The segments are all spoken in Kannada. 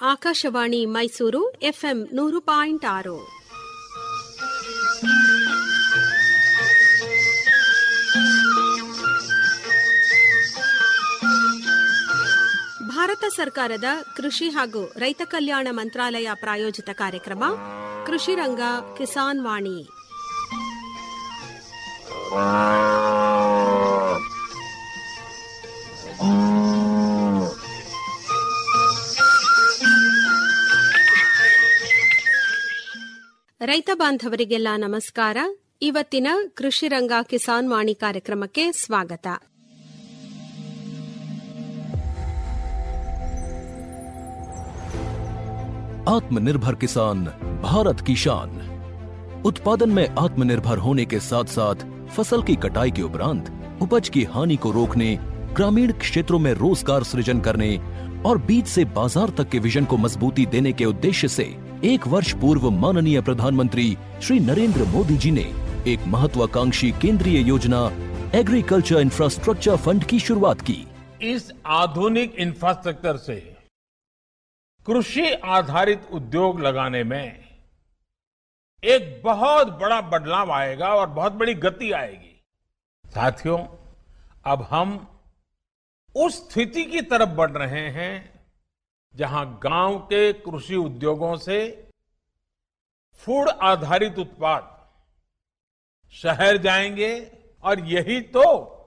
ಆಕಾಶವಾಣಿ ಮೈಸೂರು ಎಫ್ಎಂ ನೂರು ಪಾಯಿಂಟ್ ಆರು ಭಾರತ ಸರ್ಕಾರದ ಕೃಷಿ ಹಾಗೂ ರೈತ ಕಲ್ಯಾಣ ಮಂತ್ರಾಲಯ ಪ್ರಾಯೋಜಿತ ಕಾರ್ಯಕ್ರಮ ಕೃಷಿ ರಂಗ ಕಿಸಾನ್ ವಾಣಿ ರೈತ ಬಾಂಧವರಿಗೆಲ್ಲ ನಮಸ್ಕಾರ ಇವತ್ತಿನ ಕೃಷಿ ರಂಗ ಕಿಸಾನ್ ವಾಣಿ ಕಾರ್ಯಕ್ರಮಕ್ಕೆ ಸ್ವಾಗತ आत्मनिर्भर किसान भारत की शान उत्पादन में आत्मनिर्भर होने के साथ साथ फसल की कटाई के उपरांत उपज की हानि को रोकने ग्रामीण क्षेत्रों में रोजगार सृजन करने और बीज से बाजार तक के विजन को मजबूती देने के उद्देश्य से एक वर्ष पूर्व माननीय प्रधानमंत्री श्री नरेंद्र मोदी जी ने एक महत्वाकांक्षी केंद्रीय योजना एग्रीकल्चर इंफ्रास्ट्रक्चर फंड की शुरुआत की इस आधुनिक इंफ्रास्ट्रक्चर से कृषि आधारित उद्योग लगाने में एक बहुत बड़ा बदलाव आएगा और बहुत बड़ी गति आएगी साथियों अब हम उस स्थिति की तरफ बढ़ रहे हैं जहां गांव के कृषि उद्योगों से फूड आधारित उत्पाद शहर जाएंगे और यही तो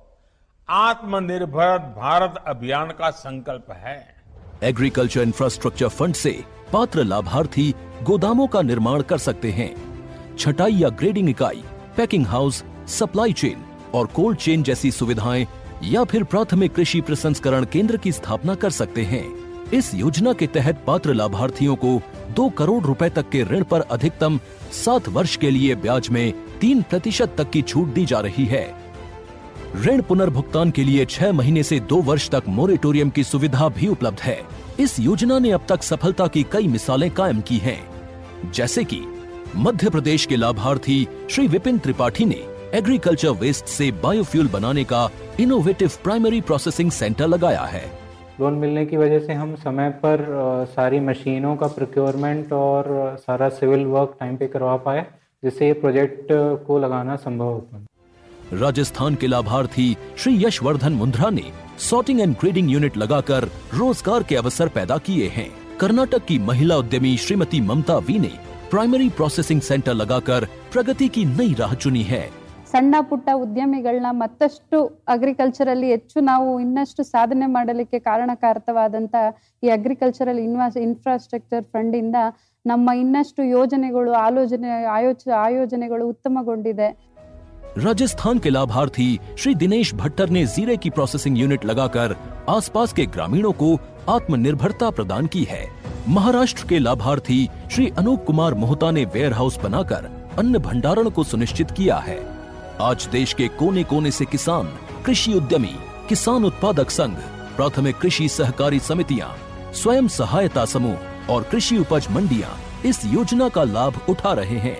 आत्मनिर्भर भारत अभियान का संकल्प है एग्रीकल्चर इंफ्रास्ट्रक्चर फंड से पात्र लाभार्थी गोदामों का निर्माण कर सकते हैं छटाई या ग्रेडिंग इकाई पैकिंग हाउस सप्लाई चेन और कोल्ड चेन जैसी सुविधाएं या फिर प्राथमिक कृषि प्रसंस्करण केंद्र की स्थापना कर सकते हैं इस योजना के तहत पात्र लाभार्थियों को दो करोड़ रुपए तक के ऋण पर अधिकतम सात वर्ष के लिए ब्याज में तीन प्रतिशत तक की छूट दी जा रही है ऋण पुनर्भुगतान के लिए छह महीने से दो वर्ष तक मोरेटोरियम की सुविधा भी उपलब्ध है इस योजना ने अब तक सफलता की कई मिसालें कायम की हैं, जैसे कि मध्य प्रदेश के लाभार्थी श्री विपिन त्रिपाठी ने एग्रीकल्चर वेस्ट से बायोफ्यूल बनाने का इनोवेटिव प्राइमरी प्रोसेसिंग सेंटर लगाया है लोन मिलने की वजह से हम समय पर अ, सारी मशीनों का प्रोक्योरमेंट और अ, सारा सिविल वर्क टाइम पे करवा पाए जिससे ये प्रोजेक्ट अ, को लगाना संभव हो पाए राजस्थान के लाभार्थी श्री यशवर्धन मुंद्रा ने सॉर्टिंग एंड ग्रेडिंग यूनिट लगाकर रोजगार के अवसर पैदा किए हैं कर्नाटक की महिला उद्यमी श्रीमती ममता वी ने प्राइमरी प्रोसेसिंग सेंटर लगाकर प्रगति की नई राह चुनी है ಸಣ್ಣ ಪುಟ್ಟ ಉದ್ಯಮಿಗಳನ್ನ ಮತ್ತಷ್ಟು ಅಗ್ರಿಕಲ್ಚರಲ್ಲಿ ಹೆಚ್ಚು ನಾವು ಇನ್ನಷ್ಟು ಸಾಧನೆ ಮಾಡಲಿಕ್ಕೆ ಕಾರಣಕಾರಕವಾದಂತ ಈ ಅಗ್ರಿಕಲ್ಚರಲ್ ಇನ್ವಾಸ್ ಇನ್ಫ್ರಾಸ್ಟ್ರಕ್ಚರ್ ಫಂಡ್ ಇಂದ ನಮ್ಮ ಇನ್ನಷ್ಟು ಯೋಜನೆಗಳು ಆಲೋಚನೆ ಆಯೋಚ ಆಯೋಜನೆಗಳು ಉತ್ತಮಗೊಂಡಿದೆ राजस्थान के लाभार्थी श्री दिनेश भट्टर ने जीरे की प्रोसेसिंग यूनिट लगाकर आसपास के ग्रामीणों को आत्मनिर्भरता प्रदान की है महाराष्ट्र के लाभार्थी श्री अनूप कुमार मोहता ने वेयर हाउस बनाकर अन्न भंडारण को सुनिश्चित किया है आज देश के कोने कोने से किसान कृषि उद्यमी किसान उत्पादक संघ प्राथमिक कृषि सहकारी समितियां स्वयं सहायता समूह और कृषि उपज मंडियां इस योजना का लाभ उठा रहे हैं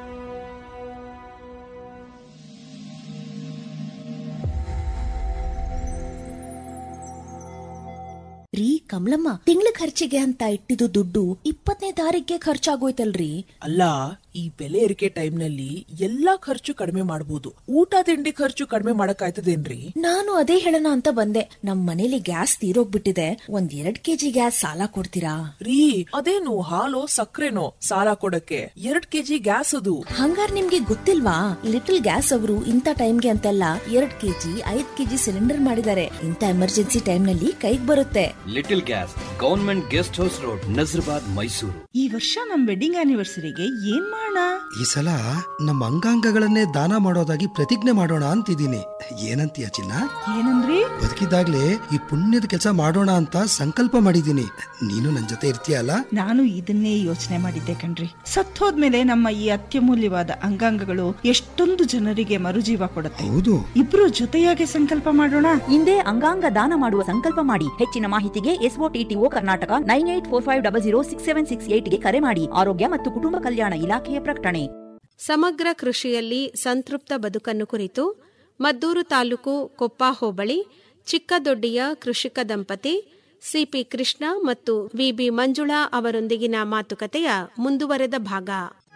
ರೀ ಕಮಲಮ್ಮ ತಿಂಗಳ ಖರ್ಚಿಗೆ ಅಂತ ಇಟ್ಟಿದ್ದು ದುಡ್ಡು ಇಪ್ಪತ್ತನೇ ತಾರೀಕಿಗೆ ಖರ್ಚಾಗೋಯ್ತಲ್ರಿ ಅಲ್ಲ ಈ ಬೆಲೆ ಏರಿಕೆ ಟೈಮ್ನಲ್ಲಿ ಎಲ್ಲಾ ಖರ್ಚು ಕಡಿಮೆ ಮಾಡಬಹುದು ಊಟ ತಿಂಡಿ ಖರ್ಚು ಕಡಿಮೆ ಮಾಡಕ್ಕಾಯ್ತದೇನ್ರಿ ನಾನು ಅದೇ ಹೇಳೋಣ ಅಂತ ಬಂದೆ ನಮ್ ಮನೇಲಿ ಗ್ಯಾಸ್ ತೀರೋಗ್ಬಿಟ್ಟಿದೆ ಒಂದ್ ಎರಡ್ ಕೆಜಿ ಗ್ಯಾಸ್ ಸಾಲ ಕೊಡ್ತೀರಾ ರೀ ಅದೇನು ಹಾಲು ಸಕ್ಕರೆನೋ ಸಾಲ ಕೊಡಕ್ಕೆ ಎರಡ್ ಕೆಜಿ ಗ್ಯಾಸ್ ಅದು ಹಂಗಾರ್ ನಿಮ್ಗೆ ಗೊತ್ತಿಲ್ವಾ ಲಿಟಲ್ ಗ್ಯಾಸ್ ಅವರು ಇಂಥ ಟೈಮ್ಗೆ ಅಂತೆಲ್ಲ ಎರಡ್ ಕೆಜಿ ಐದ್ ಕೆಜಿ ಸಿಲಿಂಡರ್ ಮಾಡಿದ್ದಾರೆ ಇಂಥ ಎಮರ್ಜೆನ್ಸಿ ಟೈಮ್ ನಲ್ಲಿ ಕೈಗ್ ಬರುತ್ತೆ little gas government guest house road Nazarbad Mysuru ಈ ವರ್ಷ ನಮ್ ವೆಡ್ಡಿಂಗ್ ಆನಿವರ್ಸರಿಗೆ ಏನ್ ಮಾಡೋಣ ಈ ಸಲ ನಮ್ಮ ಅಂಗಾಂಗಗಳನ್ನೇ ದಾನ ಮಾಡೋದಾಗಿ ಪ್ರತಿಜ್ಞೆ ಮಾಡೋಣ ಅಂತಿದ್ದೀನಿ ಏನಂತೀಯ ಚಿನ್ನ ಏನಂದ್ರಿ ಬದುಕಿದಾಗ್ಲೇ ಈ ಪುಣ್ಯದ ಕೆಲಸ ಮಾಡೋಣ ಅಂತ ಸಂಕಲ್ಪ ಮಾಡಿದ್ದೀನಿ ನೀನು ನನ್ ಜೊತೆ ಇರ್ತೀಯಲ್ಲ ನಾನು ಇದನ್ನೇ ಯೋಚನೆ ಮಾಡಿದ್ದೆ ಕಣ್ರಿ ಸತ್ತೋದ್ಮೇಲೆ ನಮ್ಮ ಈ ಅತ್ಯಮೂಲ್ಯವಾದ ಅಂಗಾಂಗಗಳು ಎಷ್ಟೊಂದು ಜನರಿಗೆ ಮರುಜೀವ ಕೊಡುತ್ತೆ ಹೌದು ಇಬ್ರು ಜೊತೆಯಾಗಿ ಸಂಕಲ್ಪ ಮಾಡೋಣ ಹಿಂದೆ ಅಂಗಾಂಗ ದಾನ ಮಾಡುವ ಸಂಕಲ್ಪ ಮಾಡಿ ಹೆಚ್ಚಿನ ಮಾಹಿತಿಗೆ SOTTO Karnataka nine eight four five double zero six seven six ಏಟ್ಗೆ ಕರೆ ಮಾಡಿ ಆರೋಗ್ಯ ಮತ್ತು ಕುಟುಂಬ ಕಲ್ಯಾಣ ಇಲಾಖೆಯ ಪ್ರಕಟಣೆ ಸಮಗ್ರ ಕೃಷಿಯಲ್ಲಿ ಸಂತೃಪ್ತ ಬದುಕನ್ನು ಕುರಿತು ಮದ್ದೂರು ತಾಲೂಕು ಕೊಪ್ಪ ಹೋಬಳಿ ಚಿಕ್ಕದೊಡ್ಡಿಯ ಕೃಷಿಕ ದಂಪತಿ ಸಿಪಿ ಕೃಷ್ಣ ಮತ್ತು ವಿಬಿ ಮಂಜುಳಾ ಅವರೊಂದಿಗಿನ ಮಾತುಕತೆಯ ಮುಂದುವರೆದ ಭಾಗ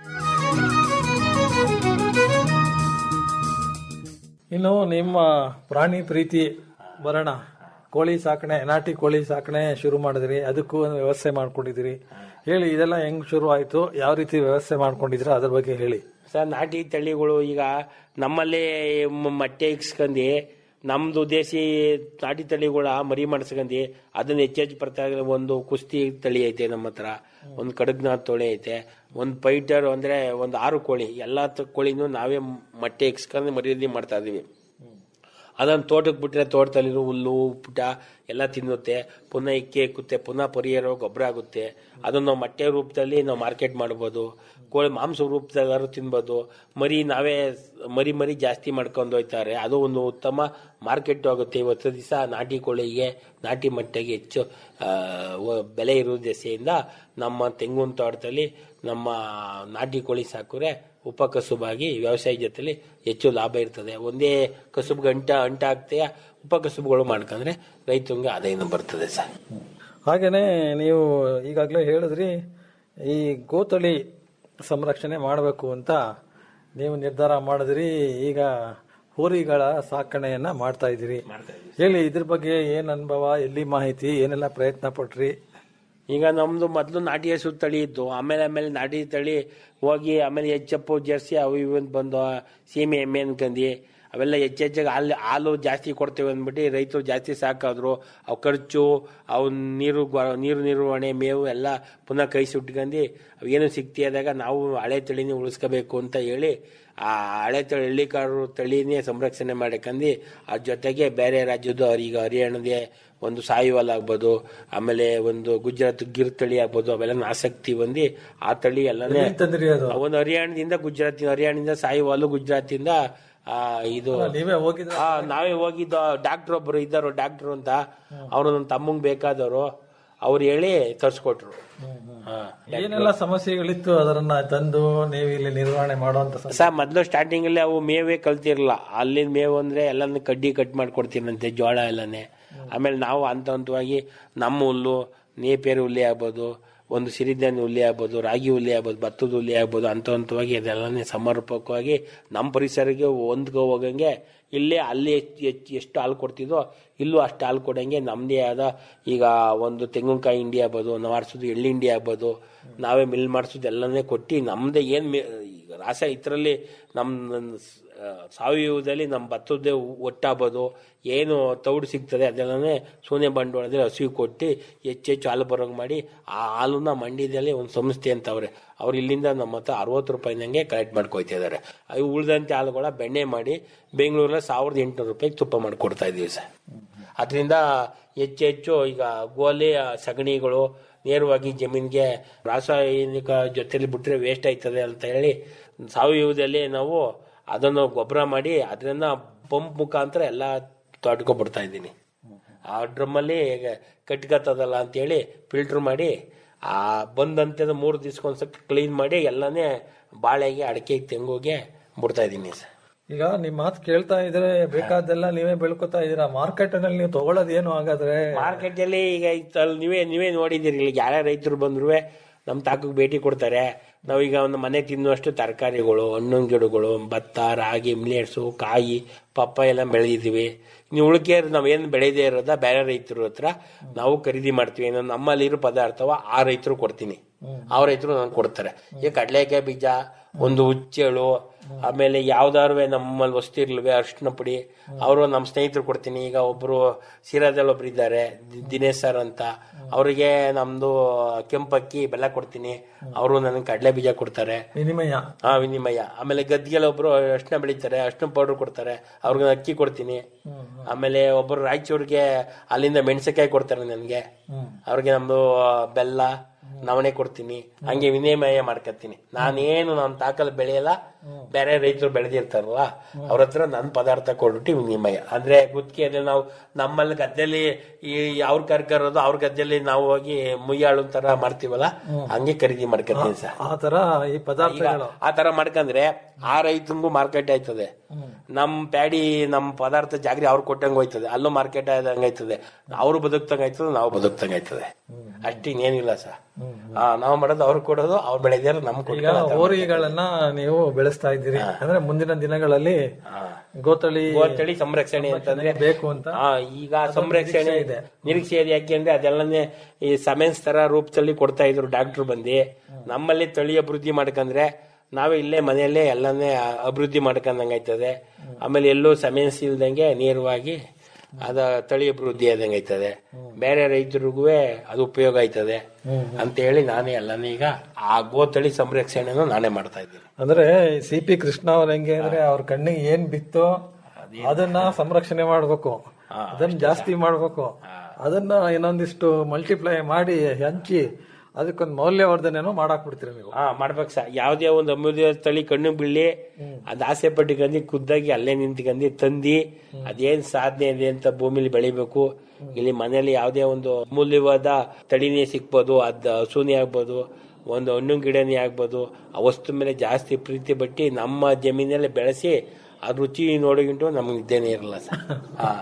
ಇನ್ನು ನಿಮ್ಮ ಪ್ರಾಣಿ ಪ್ರೀತಿ ಬರೋಣ ಕೋಳಿ ಸಾಕಣೆ ನಾಟಿ ಕೋಳಿ ಸಾಕಣೆ ಶುರು ಮಾಡಿದ್ರಿ ಅದಕ್ಕೂ ಒಂದು ವ್ಯವಸ್ಥೆ ಮಾಡ್ಕೊಂಡಿದ್ದೀರಿ ಹೇಳಿ ಇದೆಲ್ಲ ಹೆಂಗ್ ಶುರು ಆಯ್ತು ಯಾವ ರೀತಿ ವ್ಯವಸ್ಥೆ ಮಾಡ್ಕೊಂಡಿದ್ರ ಅದ್ರ ಬಗ್ಗೆ ಹೇಳಿ ಸರ್ ನಾಟಿ ತಳಿಗಳು ಈಗ ನಮ್ಮಲ್ಲೇ ಮ- ಮೊಟ್ಟೆ ಇಕ್ಸ್ಕಂಡು ನಮ್ದು ದೇಸಿ ನಾಟಿ ತಳಿಗಳ ಮರಿ ಮಾಡಿಸ್ಕಂಡು ಅದನ್ನ ಹೆಚ್ಚೆಚ್ಚು ಬರ್ತಾ ಇರೋ ಒಂದು ಕುಸ್ತಿ ತಳಿ ಐತೆ ನಮ್ಮ ಹತ್ರ ಒಂದು ಕಡಗ್ನಾಥ್ ತಳಿ ಐತೆ ಒಂದು ಪೈಟರ್ ಅಂದ್ರೆ ಒಂದು ಆರು ಕೋಳಿ ಎಲ್ಲಾ ತ- ಕೋಳಿನೂ ನಾವೇ ಮೊಟ್ಟೆ ಇಕ್ಸ್ಕೊಂಡು ಮರಿಯಲ್ಲಿ ಮಾಡ್ತಾ ಇದೀವಿ ಅದನ್ನು ತೋಟಕ್ಕೆ ಬಿಟ್ಟರೆ ತೋಟದಲ್ಲಿರೋ ಹುಲ್ಲು ಪುಟ ಎಲ್ಲ ತಿನ್ನುತ್ತೆ ಪುನಃ ಇಕ್ಕೆ ಇಕ್ಕುತ್ತೆ ಪುನಃ ಪರಿಹಾರ ಗೊಬ್ಬರ ಆಗುತ್ತೆ ಅದನ್ನು ನಾವು ಮೊಟ್ಟೆ ರೂಪದಲ್ಲಿ ನಾವು ಮಾರ್ಕೆಟ್ ಮಾಡ್ಬೋದು ಕೋಳಿ ಮಾಂಸ ರೂಪದಲ್ಲಾದ್ರು ತಿನ್ಬೋದು ಮರಿ ನಾವೇ ಮರಿ ಮರಿ ಜಾಸ್ತಿ ಮಾಡ್ಕೊಂಡು ಹೋಗ್ತಾರೆ ಅದು ಒಂದು ಉತ್ತಮ ಮಾರ್ಕೆಟ್ ಆಗುತ್ತೆ ಇವತ್ತು ದಿವಸ ನಾಟಿ ಕೋಳಿಗೆ ನಾಟಿ ಮೊಟ್ಟೆಗೆ ಹೆಚ್ಚು ಆ, ವ- ಬೆಲೆ ಇರೋ ದೆಸೆಯಿಂದ ನಮ್ಮ ತೆಂಗಿನ ತೋಟದಲ್ಲಿ ನಮ್ಮ ನಾಟಿ ಕೋಳಿ ಸಾಕಿದ್ರೆ ಉಪಕಸುಬಾಗಿ ವ್ಯವಸಾಯ ಜೊತೆಲಿ ಹೆಚ್ಚು ಲಾಭ ಇರ್ತದೆ ಒಂದೇ ಕಸುಬು ಅಂಟ ಅಂಟ ಆಗ್ತೆಯ ಉಪಕಸುಬುಗಳು ಮಾಡ್ಕೊಂಡ್ರೆ ರೈತಂಗೆ ಆದಾಯನೂ ಬರ್ತದೆ ಸರ್ ಹಾಗೇನೆ ನೀವು ಈಗಾಗಲೇ ಹೇಳಿದ್ರಿ ಈ ಗೋತಳಿ ಸಂರಕ್ಷಣೆ ಮಾಡಬೇಕು ಅಂತ ನೀವು ನಿರ್ಧಾರ ಮಾಡಿದ್ರಿ ಈಗ ಹೋರಿಗಳ ಸಾಕಣೆಯನ್ನ ಮಾಡ್ತಾ ಇದ್ದೀರಿ ಹೇಳಿ ಇದ್ರ ಬಗ್ಗೆ ಏನ್ ಅನುಭವ ಎಲ್ಲಿ ಮಾಹಿತಿ ಏನೆಲ್ಲ ಪ್ರಯತ್ನ ಪಟ್ರಿ ಈಗ ನಮ್ದು ಮೊದಲು ನಾಟಿ ಹಸು ತಳಿ ಇತ್ತು ಆಮೇಲೆ ಆಮೇಲೆ ನಾಟಿ ತಳಿ ಹೋಗಿ ಆಮೇಲೆ ಎಚ್ಚಪ್ಪು ಜರ್ಸಿ ಅವು ಇವು ಅಂತ ಬಂದು ಸೀಮೆ ಎಮ್ಮೆ ಅನ್ಕಂಡು ಅವೆಲ್ಲ ಹೆಚ್ಚೆಚ್ಚಾಗಿ ಹಾಲು ಹಾಲು ಜಾಸ್ತಿ ಕೊಡ್ತೇವೆ ಅಂದ್ಬಿಟ್ಟು ರೈತರು ಜಾಸ್ತಿ ಸಾಕಾದ್ರು ಅವು ಖರ್ಚು ಅವು ನೀರು ಗೊ- ನೀರು ನಿರ್ವಹಣೆ ಮೇವು ಎಲ್ಲ ಪುನಃ ಕೈ ಸುಟ್ಕೊಂಡು ಅವೇನು ಸಿಕ್ತಿಯಾದಾಗ ನಾವು ಹಳೆ ತಳಿನೇ ಉಳಿಸ್ಕೋಬೇಕು ಅಂತ ಹೇಳಿ ಆ ಹಳೆ ತಳಿ ಹಳ್ಳಿಕಾರರು ತಳಿನೇ ಸಂರಕ್ಷಣೆ ಮಾಡಕಂದು ಅದ್ರ ಜೊತೆಗೆ ಬೇರೆ ರಾಜ್ಯದ್ದು ಈಗ ಹರಿಯಾಣದೇ ಒಂದು ಸಾಯಿವಾಲ್ ಆಗ್ಬೋದು ಆಮೇಲೆ ಒಂದು ಗುಜರಾತ್ ಗಿರ್ ತಳಿ ಆಗ್ಬೋದು ಅವೆಲ್ಲ ಆಸಕ್ತಿ ಬಂದು ಆ ತಳಿ ಎಲ್ಲನೇ ಎಲ್ಲಿಂದ ತಂದ್ರಿ ಅದು? ಒಂದು ಹರಿಯಾಣದಿಂದ ಗುಜರಾತ್ ಹರಿಯಾಣದಿಂದ ಸಾಯಿವಾಲು ಗುಜರಾತಿಂದ ಆ ಇದು ನೀವೇ ಹೋಗಿದ್ರ ಆ, ನಾವೇ ಹೋಗಿದ್ದು ಡಾಕ್ಟರ್ ಒಬ್ರು ಇದ್ದಾರು ಡಾಕ್ಟರ್ ಅಂತ ಅವರು ನನ್ನ ತಮ್ಮಂಗ್ ಬೇಕಾದವರು ಅವ್ರು ಹೇಳಿ ತರ್ಸ್ಕೊಟ್ರು ಹಾ. ಏನೆಲ್ಲ ಸಮಸ್ಯೆಗಳಿತ್ತು ಅದರನ್ನ ತಂದು ನೀವು ಇಲ್ಲಿ ನಿರ್ವಹಣೆ ಮಾಡುವಂತ ಸ- ಸರ್ ಮೊದಲು ಸ್ಟಾರ್ಟಿಂಗ್ ಅಲ್ಲಿ ಅವು ಮೇವೇ ಕಲ್ತಿರಲ್ಲ ಅಲ್ಲಿನ ಮೇವು ಅಂದ್ರೆ ಎಲ್ಲಾನು ಕಡ್ಡಿ ಕಟ್ ಮಾಡ್ಕೊಡ್ತೀನಂತೆ ಜೋಳ ಎಲ್ಲನೇ ಆಮೇಲೆ ನಾವು ಹಂತ ಹಂತವಾಗಿ ನಮ್ಮ ಹುಲ್ಲು ನೇಪೇರು ಹುಲ್ಲಿ ಆಗ್ಬೋದು ಒಂದು ಸಿರಿಧಾನ್ಯ ಹುಲ್ಲಿ ಆಗ್ಬೋದು ರಾಗಿ ಹುಲ್ಲಿ ಆಗ್ಬೋದು ಭತ್ತದ ಹುಲ್ಲಿ ಆಗ್ಬೋದು ಹಂತ ಹಂತವಾಗಿ ಅದೆಲ್ಲನೇ ಸಮರ್ಪಕವಾಗಿ ನಮ್ಮ ಪರಿಸರಕ್ಕೆ ಹೊಂದ್ಕೊ ಹೋಗಂಗೆ ಇಲ್ಲೇ ಅಲ್ಲಿ ಹೆಚ್ಚು ಹೆಚ್ಚು ಎಷ್ಟು ಹಾಲು ಕೊಡ್ತಿದ್ವೋ ಇಲ್ಲೂ ಅಷ್ಟು ಹಾಲು ಕೊಡಂಗೆ ನಮ್ಮದೇ ಆದ ಈಗ ಒಂದು ತೆಂಗಿನಕಾಯಿ ಹಿಂಡಿ ಆಗ್ಬೋದು ನಾವು ಆಡ್ಸೋದು ಎಳ್ಳು ಹಿಂಡಿ ಆಗ್ಬೋದು ನಾವೇ ಮಿಲ್ ಮಾಡಿಸೋದು ಎಲ್ಲನೇ ಕೊಟ್ಟು ನಮ್ಮದೇ ಏನು ಈಗ ರಾಸ ಇದರಲ್ಲಿ ನಮ್ಮ ಆ, ಸಾವಯವದಲ್ಲಿ ನಮ್ಮ ಭತ್ತದ ಒಟ್ಟಾಗ್ಬೋದು ಏನು ತೌಡು ಸಿಗ್ತದೆ ಅದೆಲ್ಲನೇ ಸೋನೆ ಬಂಡವಾಳದಲ್ಲಿ ಹಸಿವು ಕೊಟ್ಟು ಹೆಚ್ಚೆಚ್ಚು ಹಾಲು ಬರೋಂಗೆ ಮಾಡಿ ಆ ಹಾಲನ್ನ ಮಂಡ್ಯದಲ್ಲಿ ಒಂದು ಸಂಸ್ಥೆ ಅಂತ ಅವ್ರೆ ಅವ್ರು ಇಲ್ಲಿಂದ ನಮ್ಮ ಹತ್ರ ಅರವತ್ತು ರೂಪಾಯಿನಂಗೆ ಕಲೆಕ್ಟ್ ಮಾಡ್ಕೊಯ್ತಾ ಇದ್ದಾರೆ ಅವು ಉಳಿದಂತೆ ಹಾಲುಗಳ ಬೆಣ್ಣೆ ಮಾಡಿ ಬೆಂಗಳೂರಲ್ಲಿ ಸಾವಿರದ ಎಂಟುನೂರು ರೂಪಾಯಿಗೆ ತುಪ್ಪ ಮಾಡಿ ಕೊಡ್ತಾ ಇದೀವಿ ಸರ್ ಅದರಿಂದ ಹೆಚ್ಚು ಹೆಚ್ಚು ಈಗ ಗೋಲಿ ಆ, ಸಗಣಿಗಳು ನೇರವಾಗಿ ಜಮೀನಿಗೆ ರಾಸಾಯನಿಕ ಜೊತೆಲಿ ಬಿಟ್ರೆ ವೇಸ್ಟ್ ಆಯ್ತದೆ ಅಂತ ಹೇಳಿ ಸಾವಯವದಲ್ಲಿ ನಾವು ಅದನ್ನು ಗೊಬ್ಬರ ಮಾಡಿ ಅದನ್ನ ಪಂಪ್ ಮುಖಾಂತರ ಎಲ್ಲ ತೋಟಕ್ಕೆ ಬಿಡ್ತಾ ಇದ್ದೀನಿ ಆ ಡ್ರಮ್ಮಲ್ಲಿ ಕಟ್ಕತ್ತದಲ್ಲ ಅಂತೇಳಿ ಫಿಲ್ಟರ್ ಮಾಡಿ ಆ ಬಂದಂತೆ ಮೂರು ದಿವ್ಸಕ್ಕೊಂದ್ಸತಿ ಕ್ಲೀನ್ ಮಾಡಿ ಎಲ್ಲನೇ ಬಾಳೆಗೆ ಅಡಿಕೆ ತೆಂಗುಗೆ ಬಿಡ್ತಾ ಇದ್ದೀನಿ ಸರ್ ಈಗ ನಿಮ್ ಮಾತು ಕೇಳ್ತಾ ಇದ್ರೆ ಬೇಕಾದೆಲ್ಲ ನೀವೇ ಬೆಳ್ಕೊತಾ ಇದೀರಾ ಮಾರ್ಕೆಟ್ ನಲ್ಲಿ ನೀವು ತಗೊಳ್ಳೋದು ಏನು ಹಾಗಾದ್ರೆ ಮಾರ್ಕೆಟ್ ಅಲ್ಲಿ ಈಗ ಇತ್ತಲ್ಲಿ ನೀವೇ ನೀವೇ ನೋಡಿದಿರಿ ಇಲ್ಲಿ ಯಾರೇ ರೈತರು ಬಂದ್ರು ನಮ್ಮ ತಾಕಕ್ಕೆ ಭೇಟಿ ಕೊಡ್ತಾರೆ ನಾವೀಗ ಒಂದು ಮನೆ ತಿನ್ನುವಷ್ಟು ತರಕಾರಿಗಳು ಹಣ್ಣಿನ ಗಿಡಗಳು ಭತ್ತ ರಾಗಿ ಮಿಲೆಟ್ಸು ಕಾಯಿ ಪಪ್ಪ ಎಲ್ಲ ಬೆಳೆದಿದ್ದೀವಿ ನೀವು ಉಳಿಕೆ ನಾವೇನು ಬೆಳೆದೇ ಇರೋದ ಬೇರೆ ರೈತರ ಹತ್ರ ನಾವು ಖರೀದಿ ಮಾಡ್ತೀವಿ ಏನೋ ನಮ್ಮಲ್ಲಿರೋ ಪದಾರ್ಥವ ಆ ರೈತರು ಕೊಡ್ತೀನಿ ಆ ರೈತರು ನಂಗೆ ಕೊಡ್ತಾರೆ ಈಗ ಕಡಲೆಕಾಯಿ ಬೀಜ ಒಂದು ಹುಚ್ಚೆಳು ಆಮೇಲೆ ಯಾವ್ದಾರು ನಮ್ಮಲ್ಲಿ ವಸ್ತು ಇರ್ಲ್ವೇ ಅರ್ಶಿನ ಪುಡಿ ಅವರು ನಮ್ಮ ಸ್ನೇಹಿತರು ಕೊಡ್ತೀನಿ ಈಗ ಒಬ್ರು ಸಿರಾದಲ್ಲಿ ಒಬ್ರು ಇದ್ದಾರೆ ದಿ- ದಿನೇಶ್ ಸರ್ ಅಂತ ಅವರಿಗೆ ನಮ್ದು ಕೆಂಪಕ್ಕಿ ಬೆಲ್ಲ ಕೊಡ್ತೀನಿ ಅವರು ನನಗೆ ಕಡಲೆ ಬೀಜ ಕೊಡ್ತಾರೆ ವಿನಿಮಯ ಹಾ ವಿನಿಮಯ ಆಮೇಲೆ ಗದ್ಗೆಲ್ಲ ಒಬ್ರು ಅರ್ಶಿನ ಬೆಳಿತಾರೆ ಅರ್ಶಿನ ಪೌಡರ್ ಕೊಡ್ತಾರೆ ಅವ್ರಿಗೆ ಅಕ್ಕಿ ಕೊಡ್ತೀನಿ ಆಮೇಲೆ ಒಬ್ರು ರಾಯಚೂರಿಗೆ ಅಲ್ಲಿಂದ ಮೆಣಸಿನಕಾಯಿ ಕೊಡ್ತಾರೆ ನನಗೆ ಅವ್ರಿಗೆ ನಮ್ದು ಬೆಲ್ಲ ನವಣೆ ಕೊಡ್ತೀನಿ ಹಂಗೆ ವಿನಿಮಯ ಮಾಡ್ಕೊತೀನಿ ನಾನೇನು ನನ್ನ ತಾಕಲ್ ಬೆಳೆಯಲ್ಲ ಬೇರೆ ರೈತರು ಬೆಳೆದಿರ್ತಾರಲ್ಲ ಅವ್ರ ಹತ್ರ ನನ್ನ ಪದಾರ್ಥ ಕೊಟ್ಬಿಟ್ಟು ವಿನಿಮಯ ಅಂದ್ರೆ ಗುತ್ತಿಗೆ ಅಂದ್ರೆ ನಾವು ನಮ್ಮಲ್ಲಿ ಗದ್ದೆಲಿ ಈ ಅವ್ರ ಕರ್ಕರೋದು ಅವ್ರ ಗದ್ದೆಲಿ ನಾವು ಹೋಗಿ ಮುಯ್ಯಾಳು ತರ ಮಾಡ್ತೀವಲ್ಲ ಹಂಗೆ ಖರೀದಿ ಮಾಡ್ಕೊತೀನಿ ಸರ್ ಆ ತರ ಈ ಪದಾರ್ಥಗಳು ಆ ತರ ಮಾಡ್ಕಂದ್ರೆ ಆ ರೈತಂಗೂ ಮಾರ್ಕೆಟ್ ಆಯ್ತದೆ ನಮ್ ಪ್ಯಾಡಿ ನಮ್ ಪದಾರ್ಥ ಜಾಗ್ರಿ ಅವ್ರು ಕೊಟ್ಟಂಗ ಹೋಯ್ತದೆ ಅಲ್ಲೂ ಮಾರ್ಕೆಟ್ ಆದಂಗ ಆಯ್ತದೆ ಅವ್ರು ಬದುಕ್ತಂಗ ಆಯ್ತದೆ ನಾವು ಬದುಕ್ತಂಗ ಆಯ್ತದೆ ಅಷ್ಟಿನ್ನೇನಿಲ್ಲ ಸರ್ ಆ, ನಾವು ಮಾಡೋದು ಅವ್ರು ಕೊಡೋದು ಅವ್ರು ಬೆಳೆದಿರೋ ನಮ್ ಈಗ ಕೊಡ್ತಾರೆ ಹೋರಿಗಳನ್ನ ನೀವು ಬೆಳೆಸ್ತಾ ಇದ್ದೀರಿ ಅಂದ್ರೆ ಮುಂದಿನ ದಿನಗಳಲ್ಲಿ ಗೋತಳಿ ಗೋತಳಿ ಸಂರಕ್ಷಣೆ ಅಂತಂದ್ರೆ ಬೇಕು ಅಂತ ಆ, ಈಗ ಸಂರಕ್ಷಣೆ ಇದೆ ನಿರೀಕ್ಷೆ ಇದೆ ಯಾಕೆಂದ್ರೆ ಅದೆಲ್ಲನೇ ಈ ಸಮೆನ್ಸ್ ತರ ರೂಪದಲ್ಲಿ ಕೊಡ್ತಾ ಇದ್ರು ಡಾಕ್ಟರ್ ಬಂದು ನಮ್ಮಲ್ಲಿ ತಳಿ ಅಭಿವೃದ್ಧಿ ಮಾಡ್ಕಂದ್ರೆ ನಾವೇ ಇಲ್ಲೇ ಮನೆಯಲ್ಲೇ ಎಲ್ಲನೇ ಅಭಿವೃದ್ಧಿ ಮಾಡ್ಕೊಂಡಂಗೆ ಆಯ್ತದೆ ಆಮೇಲೆ ಎಲ್ಲೂ ಸಮೆನ್ಸ್ ಇಲ್ದಂಗೆ ನೇರವಾಗಿ ಅದ ತಳಿ ಅಭಿವೃದ್ಧಿ ಆದಂಗೆ ಆಯ್ತದೆ ಬೇರೆ ರೈತರಿಗೂ ಅದು ಉಪಯೋಗ ಆಯ್ತದೆ ಅಂತ ಹೇಳಿ ನಾನೇ ಎಲ್ಲಾನು ಈಗ ಆ ಗೋತಳಿ ಸಂರಕ್ಷಣೆನೂ ನಾನೇ ಮಾಡ್ತಾ ಇದ್ದೀನಿ ಅಂದ್ರೆ ಸಿ ಪಿ ಕೃಷ್ಣ ಅವ್ರ ಹೆಂಗೆ ಅಂದ್ರೆ ಅವ್ರ ಕಣ್ಣಿಗೆ ಏನ್ ಬಿತ್ತೋ ಅದನ್ನ ಸಂರಕ್ಷಣೆ ಮಾಡ್ಬೇಕು ಅದನ್ನ ಜಾಸ್ತಿ ಮಾಡ್ಬೇಕು ಅದನ್ನ ಇನ್ನೊಂದಿಷ್ಟು ಮಲ್ಟಿಪ್ಲೈ ಮಾಡಿ ಹಂಚಿ ಅದಕ್ಕೊಂದು ಮೌಲ್ಯವರ್ಧನೆನೂ ಮಾಡಾಕ್ ಬಿಡ್ತೀರಿ ನೀವು ಹಾ ಮಾಡ್ಬೇಕು ಸರ್ ಯಾವ್ದೇ ಒಂದು ಅಮೂಲ್ಯ ತಳಿ ಕಣ್ಣು ಬೀಳಿ ಅದ್ ಆಸೆ ಪಟ್ಟಿಗಂದು ಖುದ್ದಾಗಿ ಅಲ್ಲೇ ನಿಂತ್ಕಂದು ತಂದಿ ಅದೇನ್ ಸಾಧನೆ ಇದೆ ಅಂತ ಭೂಮಿಲಿ ಬೆಳಿಬೇಕು ಇಲ್ಲಿ ಮನೆಯಲ್ಲಿ ಯಾವ್ದೇ ಒಂದು ಅಮೂಲ್ಯವಾದ ತಳಿನೇ ಸಿಕ್ಬೋದು ಅದ್ ಹಸುನೇ ಆಗ್ಬೋದು ಒಂದು ಹಣ್ಣು ಗಿಡನೇ ಆಗ್ಬೋದು ಆ ವಸ್ತು ಮೇಲೆ ಜಾಸ್ತಿ ಪ್ರೀತಿ ಪಟ್ಟಿ ನಮ್ಮ ಜಮೀನಲ್ಲೇ ಬೆಳೆಸಿ ಆ ರುಚಿ ನೋಡೋಗಿಂಟು ನಮ್ಗೆ ಇದ್ದೇನೆ ಇರಲ್ಲ ಸರ್ ಹಾ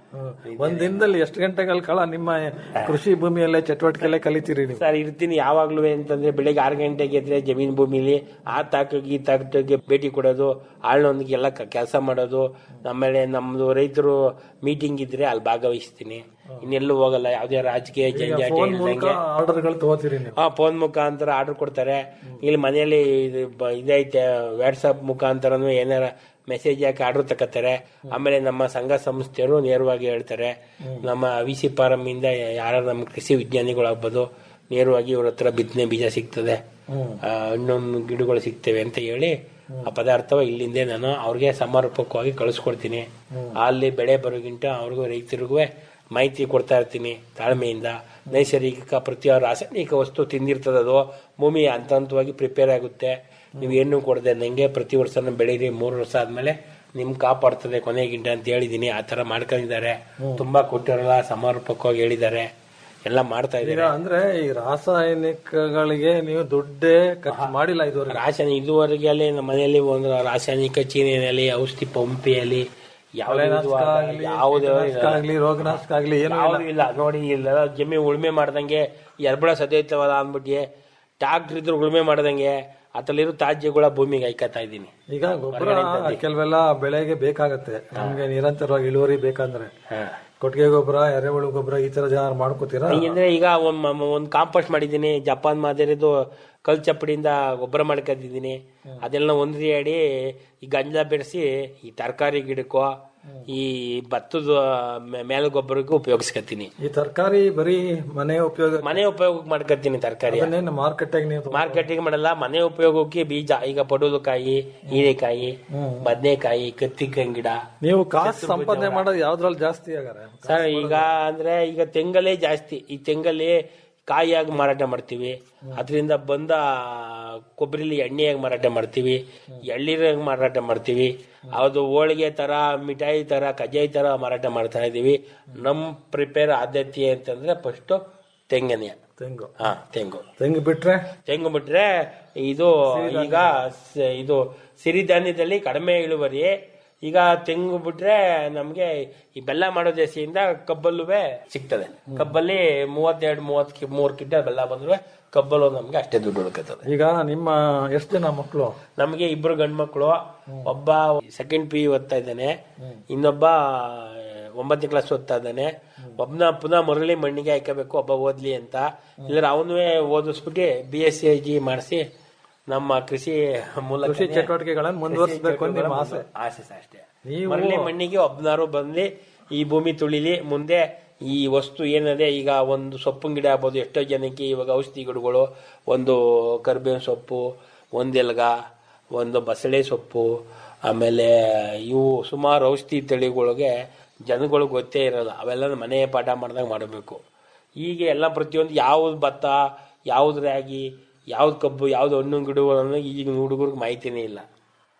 ಒಂದ್ ದಿನದಲ್ಲಿ ಎಷ್ಟು ಗಂಟೆಗಳ ಕಾಲ ನಿಮ್ಮ ಕೃಷಿ ಭೂಮಿಯಲ್ಲೇ ಚಟುವಟಿಕೆಯಲ್ಲೇ ಕಲಿತೀರಿ ನೀವು ಸರ್ ಇರ್ತೀನಿ ಯಾವಾಗ್ಲೂ ಅಂತಂದ್ರೆ ಬೆಳಿಗ್ಗೆ ಆರು ಗಂಟೆಗೆ ಎದ್ರೆ ಜಮೀನ್ ಭೂಮಿಲಿ ಆ ತಾಕಿಗೆ ಈ ತಾಕಿಗೆ ಭೇಟಿ ಕೊಡೋದು ಆಳ್ನೊಂದಿಗೆ ಎಲ್ಲ ಕೆಲಸ ಮಾಡೋದು ಆಮೇಲೆ ನಮ್ದು ರೈತರು ಮೀಟಿಂಗ್ ಇದ್ರೆ ಅಲ್ಲಿ ಭಾಗವಹಿಸ್ತೀನಿ ಇನ್ನೆಲ್ಲೂ ಹೋಗಲ್ಲ ಯಾವ್ದೇ ರಾಜಕೀಯ ಜಂಜಾಟ ಫೋನ್ ಮೂಲಕ ಇಲ್ದಂಗೆ ಆರ್ಡರ್ಗಳು ತಗೋತೀರಿ ನೀವು ಹಾ ಫೋನ್ ಮುಖಾಂತರ ಆರ್ಡರ್ ಕೊಡ್ತಾರೆ ಇಲ್ಲಿ ಮನೆಯಲ್ಲಿ ಇದು ಬ- ಇದೈತೆ ವಾಟ್ಸಪ್ ಮುಖಾಂತರನು ಏನಾರ ಮೆಸೇಜ್ ಹಾಕಿ ಆರ್ಡರ್ ತಗೋತಾರೆ ಆಮೇಲೆ ನಮ್ಮ ಸಂಘ ಸಂಸ್ಥೆಯವರು ನೇರವಾಗಿ ಹೇಳ್ತಾರೆ ನಮ್ಮ ವಿ ಸಿ ಫಾರಂ ಇಂದ ಯಾರು ನಮ್ಮ ಕೃಷಿ ವಿಜ್ಞಾನಿಗಳಾಗ್ಬೋದು ನೇರವಾಗಿ ಇವ್ರ ಹತ್ರ ಬಿತ್ತನೆ ಬೀಜ ಸಿಗ್ತದೆ ಆ, ಹಣ್ಣೊಂದು ಗಿಡಗಳು ಸಿಗ್ತವೆ ಅಂತ ಹೇಳಿ ಆ ಪದಾರ್ಥವ ಇಲ್ಲಿಂದೇ ನಾನು ಅವ್ರಿಗೆ ಸಮರ್ಪಕವಾಗಿ ಕಳಿಸ್ಕೊಡ್ತೀನಿ ಅಲ್ಲಿ ಬೆಳೆ ಬರೋಗಿಂತ ಅವ್ರಿಗೂ ರೈತರಿಗೂ ಮಾಹಿತಿ ಕೊಡ್ತಾ ಇರ್ತೀನಿ ತಾಳ್ಮೆಯಿಂದ ನೈಸರ್ಗಿಕ ಪ್ರತಿ ರಾಸಾಯನಿಕ ವಸ್ತು ತಿಂದಿರ್ತದೆ ಅದು ಭೂಮಿ ಹಂತ ಹಂತವಾಗಿ ಪ್ರಿಪೇರ್ ಆಗುತ್ತೆ ನೀವು ಏನು ಕೊಡದೆ ನಂಗೆ ಪ್ರತಿ ವರ್ಷನೂ ಬೆಳೀರಿ ಮೂರು ವರ್ಷ ಆದ್ಮೇಲೆ ನಿಮ್ ಕಾಪಾಡ್ತದೆ ಕೊನೆಗಿಂಟ ಅಂತ ಹೇಳಿದೀನಿ ಆ ತರ ಮಾಡ್ಕೊಂಡಿದ್ದಾರೆ ತುಂಬಾ ಕೊಟ್ಟಿರಲ್ಲ ಸಮರ್ಪಕವಾಗಿ ಹೇಳಿದ್ದಾರೆ ಎಲ್ಲ ಮಾಡ್ತಾ ಈಗ ಇದ್ದಾರೆ ಅಂದ್ರೆ ಈ ರಾಸಾಯನಿಕಗಳಿಗೆ ನೀವು ದುಡ್ಡೇ ಖರ್ಚು ಮಾಡಿಲ್ಲ ಇದುವರೆಗೆ ರಾಸಾಯನಿಕ ಇದುವರೆಗೆ ಅಲ್ಲಿ ನಮ್ಮ ಮನೆಯಲ್ಲಿ ಒಂದು ರಾಸಾಯನಿಕ ಚೀನಿನಲ್ಲಿ ಔಷಧಿ ಪಂಪಿಯಲ್ಲಿ ಯಾವುದೇ ಕಳೆನಾಶಕ ಆಗ್ಲಿ, ಯಾವುದೇ ಕೀಟನಾಶಕ ಆಗ್ಲಿ ರೋಗನಾಶಕ ಆಗ್ಲಿ ಏನು ಇಲ್ಲ ಯಾವ್ದು ಇಲ್ಲ ನೋಡಿ ಇಲ್ಲ ಜಮಿ ಉಳುಮೆ ಮಾಡ್ದಂಗೆ ಎರ್ಬಳ ಸದೈತವಲ್ಲ ಅಂದ್ಬಿಟ್ಟು ಟ್ರಾಕ್ಟರ್ ಇದ್ರು ಉಳುಮೆ ಮಾಡ್ದಂಗೆ ಅದ್ರಲ್ಲಿರೋ ತಾಜ್ಯಗಳ ಭೂಮಿಗೆ ಹಾಯ್ಕತಾ ಇದ್ದೀನಿ ಈಗ ಗೊಬ್ಬರ ಕೆಲವೆಲ್ಲ ಬೆಳೆಗೆ ಬೇಕಾಗತ್ತೆ ನಮ್ಗೆ ನಿರಂತರವಾಗಿ ಇಳುವರಿ ಬೇಕಂದ್ರೆ ಕೊಟ್ಟಿಗೆ ಗೊಬ್ಬರ ಎರೆಹುಳು ಗೊಬ್ಬರ ಈ ತರ ಜನ ಮಾಡ್ಕೋತೀರಾ ಹೆಂಗಂದ್ರೆ ಈಗ ಒಂದ್ ಮ- ಒಂದ್ ಕಾಂಪೋಸ್ಟ್ ಮಾಡಿದ್ದೀನಿ ಜಪಾನ್ ಮಾದರಿದು ಕಲ್ ಚಪ್ಪಡಿಯಿಂದ ಗೊಬ್ಬರ ಮಾಡ್ಕೊಂಡಿದ್ದೀನಿ ಅದೆಲ್ಲ ಒಂದ್ರಿ ಆಡಿ ಈ ಗಂಜಲ ಬೆರೆಸಿ ಈ ತರಕಾರಿ ಗಿಡಕ್ಕೋ ಈ ಭತ್ತದ ಮೇ- ಮೇಲ್ ಗೊಬ್ಬರಕ್ಕೂ ಉಪಯೋಗಿಸ್ಕೊತೀನಿ ಈ ತರಕಾರಿ ಬರೀ ಮನೆ ಉಪಯೋಗ ಮನೆ ಉಪಯೋಗಕ್ಕೆ ಮಾಡ್ಕೊತೀನಿ ತರಕಾರಿ ಅದನ್ನೇನು ಮಾರ್ಕೆಟ್ ನೀವು ಮಾರ್ಕೆಟಿಂಗ್ ಮಾಡಲ್ಲ ಮನೆ ಉಪಯೋಗಕ್ಕೆ ಬೀಜ ಈಗ ಪಡವಲಕಾಯಿ ಹೀರೆಕಾಯಿ ಬದನೆಕಾಯಿ ಕತ್ತಿಕಾಯಿ ಗಿಡ ನೀವು ಕಾಸು ಸಂಪಾದನೆ ಮಾಡೋದು ಯಾವ್ದ್ರಲ್ಲಿ ಜಾಸ್ತಿ ಆಗಾರೆ ಸರ್ ಈಗ ಅಂದ್ರೆ ಈಗ ತೆಂಗಲ್ಲೇ ಜಾಸ್ತಿ ಈ ತೆಂಗಲ್ಲಿ ಕಾಯಿಯಾಗಿ ಮಾರಾಟ ಮಾಡ್ತೀವಿ ಅದರಿಂದ ಬಂದ ಕೊಬ್ಬರಿಲಿ ಎಣ್ಣೆಯಾಗಿ ಮಾರಾಟ ಮಾಡ್ತೀವಿ ಎಳ್ಳೀರಾಗಿ ಮಾರಾಟ ಮಾಡ್ತೀವಿ ಅದು ಹೋಳಿಗೆ ತರ ಮಿಠಾಯಿ ತರ ಕಜ್ಜಾಯಿ ತರ ಮಾರಾಟ ಮಾಡ್ತಾ ಇದೀವಿ ನಮ್ ಪ್ರಿಪೇರ್ ಆದ್ಯತೆ ಅಂತಂದ್ರೆ ಫಸ್ಟ್ ತೆಂಗನೆಯ ತೆಂಗು ಹಾ ತೆಂಗು ತೆಂಗು ಬಿಟ್ರೆ ತೆಂಗು ಬಿಟ್ರೆ ಇದು ಈಗ ಸ- ಇದು ಸಿರಿಧಾನ್ಯದಲ್ಲಿ ಕಡಿಮೆ ಇಳುವರಿ ಈಗ ತೆಂಗು ಬಿಟ್ರೆ ನಮ್ಗೆ ಈ ಬೆಲ್ಲ ಮಾಡೋ ದೆಸೆಯಿಂದ ಕಬ್ಬಲ್ಲುವೆ ಸಿಗ್ತದೆ ಕಬ್ಬಲ್ಲಿ ಮೂವತ್ತೆರಡು ಮೂವತ್ ಮೂರ್ ಕಿಂಟಲ್ ಬೆಲ್ಲ ಬಂದ್ರೆ ಕಬ್ಬಲು ನಮ್ಗೆ ಅಷ್ಟೇ ದುಡ್ಡು ಉಳ್ಕತ್ತದೆ ಈಗ ನಿಮ್ಮ ಎಷ್ಟು ಜನ ಮಕ್ಕಳು ನಮ್ಗೆ ಇಬ್ರು ಗಂಡ್ ಮಕ್ಳು ಒಬ್ಬ ಸೆಕೆಂಡ್ ಪಿ ಯು ಓದ್ತಾ ಇದ್ದಾನೆ ಇನ್ನೊಬ್ಬ ಒಂಬತ್ತನೇ ಕ್ಲಾಸ್ ಓದ್ತಾ ಇದ್ದಾನೆ ಒಬ್ನ ಪುನಃ ಮರಳಿ ಮಣ್ಣಿಗೆ ಹಾಕಬೇಕು ಒಬ್ಬ ಓದ್ಲಿ ಅಂತ ಇಲ್ಲರ ಅವನುವೇ ಓದಿಸ್ಬಿಟ್ಟು B S C I G ಮಾಡಿಸಿ ನಮ್ಮ ಕೃಷಿ ಮೂಲಕ ಕೃಷಿ ಚಟುವಟಿಕೆಗಳನ್ನು ಮುಂದುವರಿಸಬೇಕು ಅಂತ ನಿಮ್ಮ ಆಸೆ ಆಸೆ ಸರ್ ಅಷ್ಟೇ ನೀವು ಮರಳಿ ಮಣ್ಣಿಗೆ ಒಬ್ನಾರು ಬಂದ್ಲಿ ಈ ಭೂಮಿ ತುಳಿಲಿ ಮುಂದೆ ಈ ವಸ್ತು ಏನದೆ ಈಗ ಒಂದು ಸೊಪ್ಪಿನ ಗಿಡ ಆಗ್ಬೋದು ಎಷ್ಟೋ ಜನಕ್ಕೆ ಇವಾಗ ಔಷಧಿ ಗಿಡಗಳು ಒಂದು ಕರಿಬೇವಿನ ಸೊಪ್ಪು ಒಂದೆಲ್ಗ ಒಂದು ಬಸಳೆ ಸೊಪ್ಪು ಆಮೇಲೆ ಇವು ಸುಮಾರು ಔಷಧಿ ತಳಿಗಳಿಗೆ ಜನಗಳು ಗೊತ್ತೇ ಇರಲ್ಲ ಅವೆಲ್ಲ ಮನೆ ಪಾಠ ಮಾಡ್ದಾಗ ಮಾಡಬೇಕು ಈಗ ಎಲ್ಲ ಪ್ರತಿಯೊಂದು ಯಾವ್ದು ಭತ್ತ ಯಾವ್ದು ರಾಗಿ ಯಾವ್ದು ಕಬ್ಬು ಯಾವ್ದು ಹಣ್ಣು ಗಿಡಗಳನ್ನು ಈಗ ಹುಡುಗರಿಗೆ ಮಾಹಿತಿನೇ ಇಲ್ಲ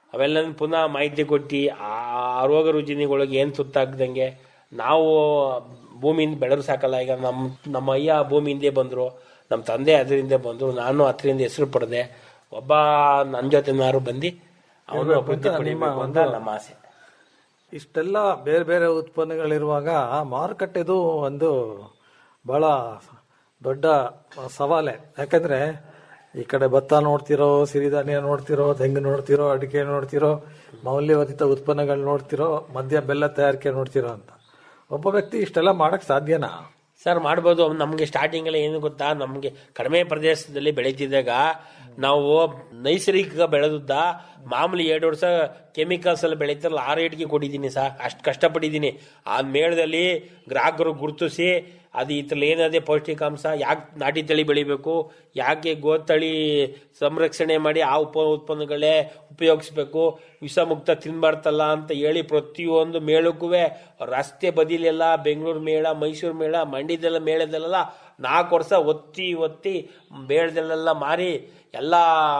ಅವೆಲ್ಲ ಪುನಃ ಮಾಹಿತಿ ಕೊಟ್ಟು ಆ ರೋಗ ರುಜಿನಿಗಳಿಗೆ ಏನು ಸುತ್ತಾಗ್ದಂಗೆ ನಾವು ಭೂಮಿಯಿಂದ ಬೆಳೆದ್ರು ಸಾಕಲ್ಲ ಈಗ ನಮ್ಮ ನಮ್ಮ ಅಯ್ಯ ಭೂಮಿಯಿಂದೇ ಬಂದರು ನಮ್ಮ ತಂದೆ ಅದರಿಂದ ಬಂದರು ನಾನು ಅದರಿಂದ ಹೆಸರು ಪಡೆದೆ ಒಬ್ಬ ನನ್ನ ಜೊತೆನಾರು ಬಂದು ಅವನು ಇರ್ಬೇಕು ಅಭಿವೃದ್ಧಿ ಅಂತ ಪಡಿಬೇಕು ನಿಮ್ಮ ಅಂತ ಒಂದು- ನಮ್ಮ ಆಸೆ ಇಷ್ಟೆಲ್ಲ ಬೇರೆ ಬೇರೆ ಉತ್ಪನ್ನಗಳಿರುವಾಗ ಮಾರುಕಟ್ಟೆದು ಒಂದು ಬಹಳ ದೊಡ್ಡ ಸವಾಲೆ ಯಾಕಂದ್ರೆ ಈ ಕಡೆ ಭತ್ತ ನೋಡ್ತಿರೋ ಸಿರಿಧಾನ್ಯ ನೋಡ್ತಿರೋ ತೆಂಗು ನೋಡ್ತಿರೋ ಅಡಿಕೆ ನೋಡ್ತಿರೋ ಮೌಲ್ಯವರ್ಧಿತ ಉತ್ಪನ್ನಗಳು ನೋಡ್ತಿರೋ ಮದ್ಯ ಬೆಲ್ಲ ತಯಾರಿಕೆ ನೋಡ್ತಿರೋ ಅಂತ ಒಬ್ಬ ವ್ಯಕ್ತಿ ಇಷ್ಟೆಲ್ಲ ಮಾಡಕ್ ಸಾಧ್ಯನಾ ಸರ್ ಮಾಡ್ಬೋದು ನಮಗೆ ಸ್ಟಾರ್ಟಿಂಗ್ ಎಲ್ಲ ಏನು ಗೊತ್ತಾ ನಮಗೆ ಕಡಿಮೆ ಪ್ರದೇಶದಲ್ಲಿ ಬೆಳೀತಿದ್ದಾಗ ನಾವು ನೈಸರ್ಗಿಕ ಬೆಳೆದುದ್ದ ಮಾಮೂಲಿ ಎರಡು ವರ್ಷ ಕೆಮಿಕಲ್ಸ್ ಎಲ್ಲ ಬೆಳೀತಾರಲ್ಲ ಆ ರೇಟ್ಗೆ ಕೊಟ್ಟಿದ್ದೀನಿ ಸರ್ ಅಷ್ಟು ಕಷ್ಟಪಟ್ಟಿದ್ದೀನಿ ಆ ಮೇಳದಲ್ಲಿ ಗ್ರಾಹಕರು ಗುರುತಿಸಿ ಅದು ಇದ್ರಲ್ಲಿ ಏನದೇ ಪೌಷ್ಟಿಕಾಂಶ ಯಾಕೆ ನಾಟಿ ತಳಿ ಬೆಳಿಬೇಕು ಯಾಕೆ ಗೋತಳಿ ಸಂರಕ್ಷಣೆ ಮಾಡಿ ಆ ಉಪ ಉತ್ಪನ್ನಗಳೇ ಉಪಯೋಗಿಸ್ಬೇಕು ವಿಷಮುಕ್ತ ತಿನ್ಬಾರ್ದಲ್ಲ ಅಂತ ಹೇಳಿ ಪ್ರತಿಯೊಂದು ಮೇಳಕ್ಕೂ ರಸ್ತೆ ಬದಿಲೆಲ್ಲ ಬೆಂಗಳೂರು ಮೇಳ ಮೈಸೂರು ಮೇಳ ಮಂಡ್ಯದೆಲ್ಲ ಮೇಳದಲ್ಲೆಲ್ಲ ನಾಲ್ಕು ವರ್ಷ ಒತ್ತಿ ಒತ್ತಿ ಮೇಳದಲ್ಲೆಲ್ಲ ಮಾರಿ ಎಲ್ಲ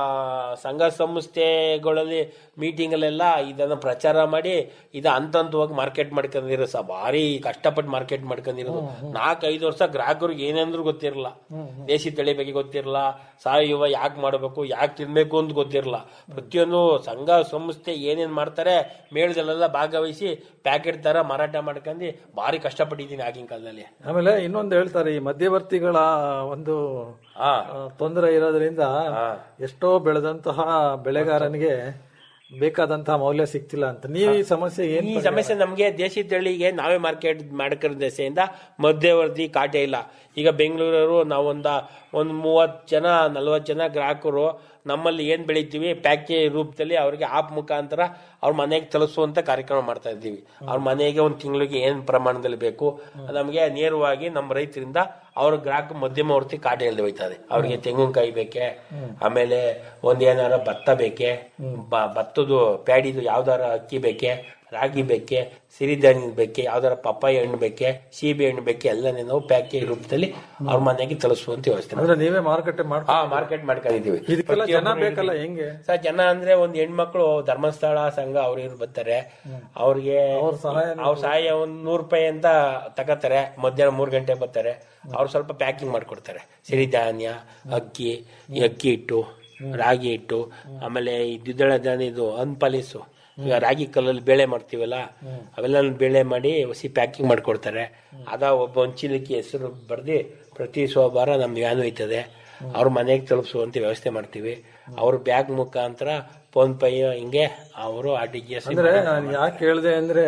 ಸಂಘ ಸಂಸ್ಥೆಗಳಲ್ಲಿ ಮೀಟಿಂಗಲ್ಲೆಲ್ಲ ಇದನ್ನು ಪ್ರಚಾರ ಮಾಡಿ ಇದು ಹಂತ ಹಂತವಾಗಿ ಮಾರ್ಕೆಟ್ ಮಾಡ್ಕೊಂಡಿರೋ ಸ ಭಾರಿ ಕಷ್ಟಪಟ್ಟು ಮಾರ್ಕೆಟ್ ಮಾಡ್ಕೊಂಡಿರೋದು ನಾಲ್ಕು ಐದು ವರ್ಷ ಗ್ರಾಹಕರಿಗೆ ಏನೆಂದ್ರೂ ಗೊತ್ತಿರಲ್ಲ ದೇಸಿ ತಳಿ ಬಗ್ಗೆ ಗೊತ್ತಿರಲ್ಲ ಸಾವಯವ ಯಾಕೆ ಮಾಡಬೇಕು ಯಾಕೆ ತಿನ್ಬೇಕು ಅಂತ ಗೊತ್ತಿರಲ್ಲ ಪ್ರತಿಯೊಂದು ಸಂಘ ಸಂಸ್ಥೆ ಏನೇನ್ ಮಾಡ್ತಾರೆ ಮೇಳದಲ್ಲೆಲ್ಲ ಭಾಗವಹಿಸಿ ಪ್ಯಾಕೆಟ್ ತರ ಮಾರಾಟ ಮಾಡ್ಕೊಂಡು ಭಾರಿ ಕಷ್ಟಪಟ್ಟಿದ್ದೀನಿ ಆಗಿನ ಕಾಲದಲ್ಲಿ ಆಮೇಲೆ ಇನ್ನೊಂದು ಹೇಳ್ತಾರೆ ಈ ಮಧ್ಯವರ್ತಿಗಳ ಒಂದು ಆ, ತೊಂದರೆ ಇರೋದ್ರಿಂದ ಎಷ್ಟೋ ಬೆಳೆದಂತಹ ಬೆಳೆಗಾರನಿಗೆ ಬೇಕಾದಂತಹ ಮೌಲ್ಯ ಸಿಗ್ತಿಲ್ಲ ಅಂತ ನೀವು ಈ ಸಮಸ್ಯೆ ಏನ್ ಈ ಸಮಸ್ಯೆ ನಮಗೆ ದೇಶಿ ತಳಿಗೆ ನಾವೇ ಮಾರ್ಕೆಟ್ ಮಾಡ್ಕರ ದೆಸೆಯಿಂದ ಮಧ್ಯವರ್ತಿ ಕಾಟೆ ಇಲ್ಲ ಈಗ ಬೆಂಗಳೂರವರು ನಾವೊಂದ ಒಂದು ಮೂವತ್ತು ಜನ ನಲ್ವತ್ತು ಜನ ಗ್ರಾಹಕರು ನಮ್ಮಲ್ಲಿ ಏನ್ ಬೆಳಿತೀವಿ ಪ್ಯಾಕೇಜ್ ರೂಪದಲ್ಲಿ ಅವ್ರಿಗೆ ಆಪ್ ಮುಖಾಂತರ ಅವ್ರ ಮನೆಗೆ ತಲುಪಿಸುವಂತ ಕಾರ್ಯಕ್ರಮ ಮಾಡ್ತಾ ಇದ್ದೀವಿ ಅವ್ರ ಮನೆಗೆ ಒಂದು ತಿಂಗಳಿಗೆ ಏನ್ ಪ್ರಮಾಣದಲ್ಲಿ ಬೇಕು ನಮಗೆ ನೇರವಾಗಿ ನಮ್ಮ ರೈತರಿಂದ ಅವ್ರ ಗ್ರಾಹಕ ಮಧ್ಯಮವರ್ತಿ ಕಾಟೆ ಇಲ್ಲದೆ ಹೋಯ್ತದೆ ಅವ್ರಿಗೆ ತೆಂಗಿನಕಾಯಿ ಬೇಕೆ ಆಮೇಲೆ ಒಂದ್ ಏನಾರ ಭತ್ತ ಬೇಕೆ ಬ- ಭತ್ತದ ಪ್ಯಾಡಿದು ಯಾವ್ದಾರ ಅಕ್ಕಿ ಬೇಕೆ ರಾಗಿ ಬೇಕೆ ಸಿರಿಧಾನ್ಯ ಬೇಕೆ ಯಾವ್ದಾರ ಪಪ್ಪಾಯಿ ಹಣ್ಣು ಬೇಕೆ ಸೀಬೆ ಹಣ್ಣು ಬೇಕೆ ಎಲ್ಲನೇ ನಾವು ಪ್ಯಾಕೇಜ್ ರೂಪದಲ್ಲಿ ಅವ್ರ ಮನೆಗೆ ತಲುಪಿಸುವಂತ ವ್ಯವಸ್ಥೆ ಅಂದ್ರೆ ನೀವೇ ಮಾರುಕಟ್ಟೆ ಮಾಡ್ ಹಾ ಮಾರ್ಕೆಟ್ ಮಾಡ್ಕೊಂಡಿದೀವಿ ಇದಕ್ಕೆಲ್ಲ ಜನ ಬೇಕಲ್ಲ ಹೆಂಗೆ ಸರ್ ಜನ ಅಂದ್ರೆ ಒಂದ್ ಹೆಣ್ಮಕ್ಳು ಧರ್ಮಸ್ಥಳ ಸಂಘ ಅವ್ರು ಇವ್ರು ಬರ್ತಾರೆ ಅವ್ರಿಗೆ ಅವ್ರ ಸಹಾಯ ಅವ್ರ ಸಹಾಯ ಒಂದ್ ನೂರ್ ರೂಪಾಯಿ ಅಂತ ತಗೋತಾರೆ ಮಧ್ಯಾಹ್ನ ಮೂರ್ ಗಂಟೆ ಬರ್ತಾರೆ ಅವ್ರು ಸ್ವಲ್ಪ ಪ್ಯಾಕಿಂಗ್ ಮಾಡ್ಕೊಡ್ತಾರೆ ಸಿರಿಧಾನ್ಯ ಅಕ್ಕಿ ಈ ಅಕ್ಕಿ ಹಿಟ್ಟು ರಾಗಿ ಹಿಟ್ಟು ಆಮೇಲೆ ಈ ದ್ವಿದಳ ಧಾನ್ಯ ಇದು ಅನ್ಪಾಲಿಸು ಈಗ ರಾಗಿ ಕಲ್ಲಲ್ಲಿ ಬೇಳೆ ಮಾಡ್ತೀವಲ್ಲ ಅವೆಲ್ಲ ಬೇಳೆ ಮಾಡಿ ಹಸಿ ಪ್ಯಾಕಿಂಗ್ ಮಾಡ್ಕೊಡ್ತಾರೆ ಅದ ಒಬ್ಬ ಹಂಚಿಲಿಕ್ಕೆ ಹೆಸರು ಬರ್ದಿ ಪ್ರತಿ ಸೋಮವಾರ ನಮ್ದು ವ್ಯಾನ್ ಹೋಯ್ತದೆ ಅವ್ರ ಮನೆಗೆ ತಲುಪಿಸುವಂತ ವ್ಯವಸ್ಥೆ ಮಾಡ್ತೀವಿ ಅವ್ರ ಬ್ಯಾಗ್ ಮುಖಾಂತರ ಫೋನ್ ಪೇ ಹಿಂಗೆ ಅವರು ಆರ್ ಟಿ ಜಿ ಎಸ್ ಅಂದ್ರೆ ನಾನು ಯಾಕೆ ಹೇಳಿದೆ ಅಂದ್ರೆ